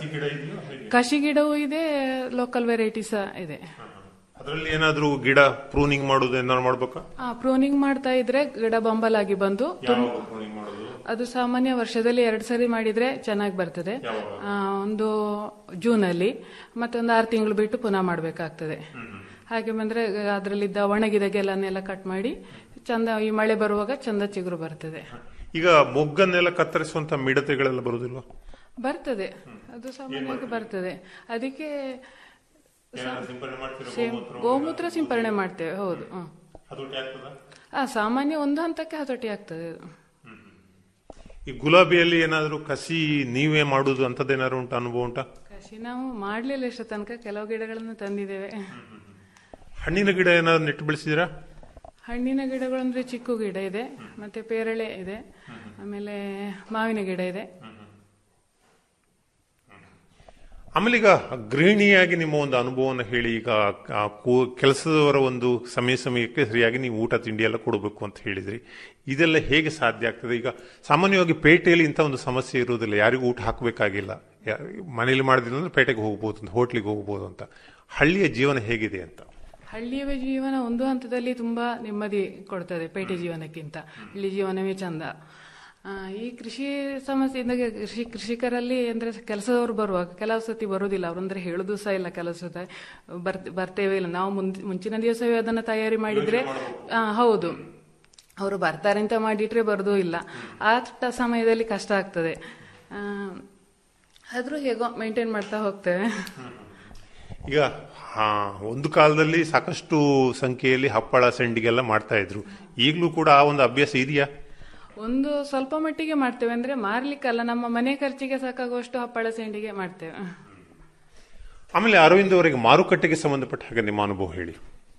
ಕಸಿ ಗಿಡವೂ ಇದೆ ಲೋಕಲ್ ವೆರೈಟಿ ಸಹ ಇದೆ ಅದರಲ್ಲಿ ಏನಾದ್ರೂ ಗಿಡ ಪ್ರೂನಿಂಗ್ ಮಾಡುವುದು ಏನಾದ್ರು ಮಾಡ್ಬೇಕಾ ಆ ಪ್ರೂನಿಂಗ್ ಮಾಡ್ತಾ ಇದ್ರೆ ಗಿಡ ಬಂಬಲಾಗಿ ಬಂದು ತುಂ- ಅದು ಸಾಮಾನ್ಯ ವರ್ಷದಲ್ಲಿ ಎರಡು ಸರಿ ಮಾಡಿದ್ರೆ ಚೆನ್ನಾಗಿ ಬರ್ತದೆ ಆ, ಒಂದು ಜೂನ್ ಅಲ್ಲಿ ಮತ್ತೊಂದು ಆರು ತಿಂಗಳು ಬಿಟ್ಟು ಪುನಃ ಮಾಡಬೇಕಾಗ್ತದೆ ಹಾಗೆ ಬಂದ್ರೆ ಅದರಲ್ಲಿದ್ದ ಒಣಗಿದ ಗೆಲನ್ನೆಲ್ಲ ಕಟ್ ಮಾಡಿ ಚಂದ ಈ ಮಳೆ ಬರುವಾಗ ಚಂದ ಚಿಗುರು ಬರ್ತದೆ ಈಗ ಮೊಗ್ಗನ್ನೆಲ್ಲ ಕತ್ತರಿಸುವಂತ ಮಿಡತೆಗಳೆಲ್ಲ ಬರುದಿಲ್ವಾ ಬರ್ತದೆ ಅದು ಸಾಮಾನ್ಯವಾಗಿ ಬರ್ತದೆ ಅದಕ್ಕೆ ಸ- ಸೇಮ್- ಗೋಮೂತ್ರ ಸಿಂಪರಣೆ ಮಾಡ್ತೇವೆ ಹೌದು ಹ್ಮ್. ಆ ಸಾಮಾನ್ಯ ಒಂದು ಹಂತಕ್ಕೆ ಹತೋಟಿ ಆಗ್ತದೆ ಅದು. ಈ ಗುಲಾಬಿಯಲ್ಲಿ ಏನಾದ್ರು ಕಸಿ ನೀವೇ ಮಾಡುದು ಅಂತದ್ದೇನಾದ್ರು ಉಂಟು ಅನುಭವ ಉಂಟಾ ಕೃಷಿ ನಾವು ಮಾಡ್ಲಿಲ್ಲ ಇಷ್ಟ ತನಕ ಕೆಲವು ಗಿಡಗಳನ್ನು ತಂದಿದ್ದೇವೆ ಹಣ್ಣಿನ ಗಿಡ ಏನಾದ್ರು ನೆಟ್ಟು ಬೆಳೆಸಿದಿರಾ ಹಣ್ಣಿನ ಗಿಡಗಳು ಅಂದ್ರೆ ಚಿಕ್ಕು ಗಿಡ ಇದೆ ಮತ್ತೆ ಪೇರಳೆ ಇದೆ ಆಮೇಲೆ ಮಾವಿನ ಗಿಡ ಇದೆ ಆಮೇಲೆ ಈಗ ಗೃಹಿಣಿಯಾಗಿ ನಿಮ್ಮ ಒಂದು ಅನುಭವವನ್ನು ಹೇಳಿ ಈಗ ಆ ಕೋ- ಕೆಲಸದವರ ಒಂದು ಸಮಯ ಸಮಯಕ್ಕೆ ಸರಿಯಾಗಿ ನೀವು ಊಟ ತಿಂಡಿ ಎಲ್ಲ ಕೊಡಬೇಕು ಅಂತ ಹೇಳಿದ್ರಿ ಇದೆಲ್ಲ ಹೇಗೆ ಸಾಧ್ಯ ಆಗ್ತದೆ ಈಗ ಸಾಮಾನ್ಯವಾಗಿ ಪೇಟೆಯಲ್ಲಿ ಇಂಥ ಒಂದು ಸಮಸ್ಯೆ ಇರುವುದಿಲ್ಲ ಯಾರಿಗೂ ಊಟ ಹಾಕಬೇಕಾಗಿಲ್ಲ ಮನೇಲಿ ಮಾಡಿದಿಲ್ಲ ಅಂದ್ರೆ ಪೇಟೆಗೆ ಹೋಗ್ಬೋದು ಅಂತ ಹೋಟ್ಲಿಗೆ ಹೋಗ್ಬೋದು ಅಂತ ಹಳ್ಳಿಯ ಜೀವನ ಹೇಗಿದೆ ಅಂತ ಹಳ್ಳಿಯ ಜೀವನ ಒಂದು ಹಂತದಲ್ಲಿ ತುಂಬಾ ನೆಮ್ಮದಿ ಕೊಡ್ತದೆ ಪೇಟೆ ಜೀವನಕ್ಕಿಂತ ಹಳ್ಳಿ ಜೀವನವೇ ಚಂದ ಆ, ಈ ಕೃಷಿ ಸಮಸ್ಯೆಯಿಂದ ಕೃಷಿ ಕೃಷಿಕರಲ್ಲಿ ಅಂದ್ರೆ ಕೆಲಸದವರು ಬರುವಾಗ ಕೆಲವು ಸತಿ ಬರುವುದಿಲ್ಲ ಅವ್ರು ಅಂದ್ರೆ ಹೇಳುದು ಸಹ ಇಲ್ಲ ಕೆಲವು ಸತಿ ಬರ್ ಬರ್ತೇವೆ ಇಲ್ಲ ನಾವು ಮುಂದ್- ಮುಂಚಿನ ದಿವಸವೇ ಅದನ್ನ ತಯಾರಿ ಮಾಡಿದ್ರೆ ಆ, ಹೌದು ಅವರು ಬರ್ತಾರೆ ಅಂತ ಮಾಡಿಟ್ರೆ ಬರೋದು ಇಲ್ಲ ಆ ಟ- ಸಮಯದಲ್ಲಿ ಕಷ್ಟ ಆಗ್ತದೆ ಆ, ಆದ್ರೂ ಹೇಗೋ ಮೇಂಟೈನ್ ಮಾಡ್ತಾ ಹೋಗ್ತೇವೆ ಈಗ ಹಾ ಒಂದು ಕಾಲದಲ್ಲಿ ಸಾಕಷ್ಟು ಸಂಖ್ಯೆಯಲ್ಲಿ ಹಪ್ಪಳ ಸಂಡಿಗೆಲ್ಲ ಮಾಡ್ತಾ ಇದ್ರು ಈಗಲೂ ಕೂಡ ಆ ಒಂದು ಅಭ್ಯಾಸ ಇದೆಯಾ ಒಂದು ಸ್ವಲ್ಪ ಮಟ್ಟಿಗೆ ಮಾಡ್ತೇವೆ ಅಂದ್ರೆ ಮಾರ್ಲಿಕ್ಕಲ್ಲ ನಮ್ಮ ಮನೆ ಖರ್ಚಿಗೆ ಸಾಕಾಗುವಷ್ಟು ಹಪ್ಪಳ ಸೆಂಡಿಗೆ ಮಾಡ್ತೇವೆ ಆಮೇಲೆ ಅರವಿಂದ್ ಅವರಿಗೆ ಮಾರುಕಟ್ಟೆಗೆ ಸಂಬಂಧಪಟ್ಟ ಹಾಗೆ ನಿಮ್ಮ ಅನುಭವ ಹೇಳಿ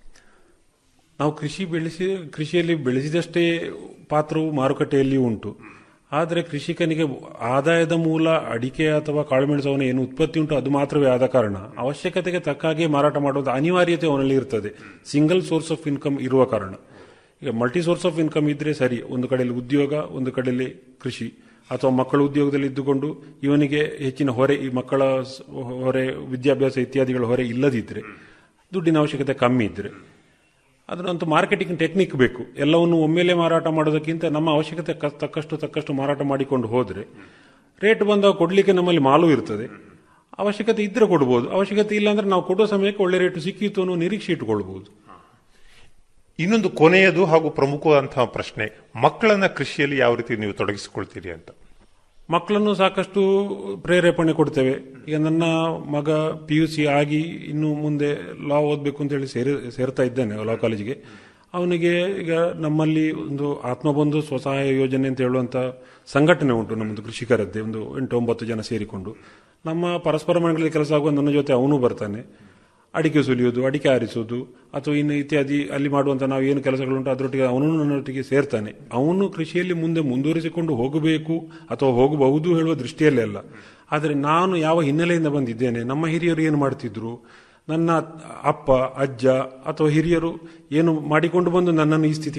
ನಾವು ಕೃಷಿ ಬೆಳೆಸಿ ಕೃಷಿಯಲ್ಲಿ ಬೆಳೆಸಿದಷ್ಟೇ ಪಾತ್ರವು ಮಾರುಕಟ್ಟೆಯಲ್ಲಿ ಉಂಟು ಆದರೆ ಕೃಷಿಕನಿಗೆ ಆದಾಯದ ಮೂಲ ಅಡಿಕೆ ಅಥವಾ ಕಾಳುಮೆಣಸವನ ಏನು ಉತ್ಪತ್ತಿ ಉಂಟು ಅದು ಮಾತ್ರವೇ ಆದ ಕಾರಣ ಅವಶ್ಯಕತೆಗೆ ತಕ್ಕ ಹಾಗೆ ಮಾರಾಟ ಮಾಡುವುದು ಅನಿವಾರ್ಯತೆ ಅವನಲ್ಲಿ ಇರ್ತದೆ ಸಿಂಗಲ್ ಸೋರ್ಸ್ ಆಫ್ ಇನ್ಕಮ್ ಇರುವ ಕಾರಣ ಈಗ ಮಲ್ಟಿ ಸೋರ್ಸ್ ಆಫ್ ಇನ್ಕಮ್ ಇದ್ರೆ ಸರಿ ಒಂದು ಕಡೆಯಲ್ಲಿ ಉದ್ಯೋಗ ಒಂದು ಕಡೆಯಲ್ಲಿ ಕೃಷಿ ಅಥವಾ ಮಕ್ಕಳು ಉದ್ಯೋಗದಲ್ಲಿ ಇದ್ದುಕೊಂಡು ಇವನಿಗೆ ಹೆಚ್ಚಿನ ಹೊರೆ ಈ ಮಕ್ಕಳ ಸ್- ಹೊರೆ ವಿದ್ಯಾಭ್ಯಾಸ ಇತ್ಯಾದಿಗಳ ಹೊರೆ ಇಲ್ಲದಿದ್ರೆ ದುಡ್ಡಿನ ಅವಶ್ಯಕತೆ ಕಮ್ಮಿ ಇದ್ರೆ ಅದನ್ನಂತೂ ಮಾರ್ಕೆಟಿಂಗ್ ಟೆಕ್ನಿಕ್ ಬೇಕು ಎಲ್ಲವನ್ನು ಒಮ್ಮೆಲೆ ಮಾರಾಟ ಮಾಡೋದಕ್ಕಿಂತ ನಮ್ಮ ಅವಶ್ಯಕತೆ ಕ- ತಕ್ಕಷ್ಟು ತಕ್ಕಷ್ಟು ಮಾರಾಟ ಮಾಡಿಕೊಂಡು ಹೋದ್ರೆ ರೇಟ್ ಬಂದಾಗ ಕೊಡ್ಲಿಕ್ಕೆ ನಮ್ಮಲ್ಲಿ ಮಾಲು ಇರ್ತದೆ ಅವಶ್ಯಕತೆ ಇದ್ರೆ ಕೊಡ್ಬೋದು ಅವಶ್ಯಕತೆ ಇಲ್ಲ ಅಂದ್ರೆ ನಾವು ಕೊಡೋ ಸಮಯಕ್ಕೆ ಒಳ್ಳೆ ರೇಟ್ ಸಿಕ್ಕಿತ್ತು ಅನ್ನೋ ನಿರೀಕ್ಷೆ ಇಟ್ಕೊಳ್ಬಹುದು ಇನ್ನೊಂದು ಕೊನೆಯದು ಹಾಗೂ ಪ್ರಮುಖವಾದಂತಹ ಪ್ರಶ್ನೆ ಮಕ್ಕಳನ್ನ ಕೃಷಿಯಲ್ಲಿ ಯಾವ ರೀತಿ ನೀವು ತೊಡಗಿಸಿಕೊಳ್ತೀರಿ ಅಂತ ಮಕ್ಕಳನ್ನು ಸಾಕಷ್ಟು ಪ್ರೇರೇಪಣೆ ಕೊಡ್ತೇವೆ ಈಗ ನನ್ನ ಮಗ ಪಿ ಯು ಸಿ ಆಗಿ ಇನ್ನು ಮುಂದೆ ಲಾ ಓದಬೇಕು ಅಂತ ಹೇಳಿ ಸೇರಿ ಸೇರ್ತಾ ಇದ್ದಾನೆ ಲಾ ಕಾಲೇಜಿಗೆ ಅವನಿಗೆ ಈಗ ನಮ್ಮಲ್ಲಿ ಒಂದು ಆತ್ಮಬಂಧು ಸ್ವಸಹಾಯ ಯೋಜನೆ ಅಂತ ಹೇಳುವಂತ ಸಂಘಟನೆ ಉಂಟು ನಮ್ಮದು ಕೃಷಿಕರದ್ದೇ ಒಂದು ಎಂಟು ಒಂಬತ್ತು ಜನ ಸೇರಿಕೊಂಡು ನಮ್ಮ ಪರಸ್ಪರ ಮನೆಗಳಲ್ಲಿ ಕೆಲಸ ಆಗುವ ನನ್ನ ಜೊತೆ ಅವನು ಬರ್ತಾನೆ ಅಡಿಕೆ ಸುಲಿಯೋದು ಅಡಿಕೆ ಆರಿಸೋದು ಅಥವಾ ಇನ್ನು ಇತ್ಯಾದಿ ಅಲ್ಲಿ ಮಾಡುವಂತ ನಾವು ಏನು ಕೆಲಸಗಳುಂಟು ಅದರೊಟ್ಟಿಗೆ ಅವನು ನನ್ನೊಟ್ಟಿಗೆ ಸೇರ್ತಾನೆ ಅವನು ಕೃಷಿಯಲ್ಲಿ ಮುಂದೆ ಮುಂದುವರಿಸಿಕೊಂಡು ಹೋಗಬೇಕು ಅಥವಾ ಹೋಗಬಹುದು ಹೇಳುವ ದೃಷ್ಟಿಯಲ್ಲೇ ಅಲ್ಲ ಆದರೆ ನಾನು ಯಾವ ಹಿನ್ನೆಲೆಯಿಂದ ಬಂದಿದ್ದೇನೆ ನಮ್ಮ ಹಿರಿಯರು ಏನು ಮಾಡ್ತಿದ್ರು ನನ್ನ ಅಪ್ಪ ಅಜ್ಜ ಅಥವಾ ಹಿರಿಯರು ಏನು ಮಾಡಿಕೊಂಡು ಬಂದು ನನ್ನನ್ನು ಈ ಸ್ಥಿತಿಗೆ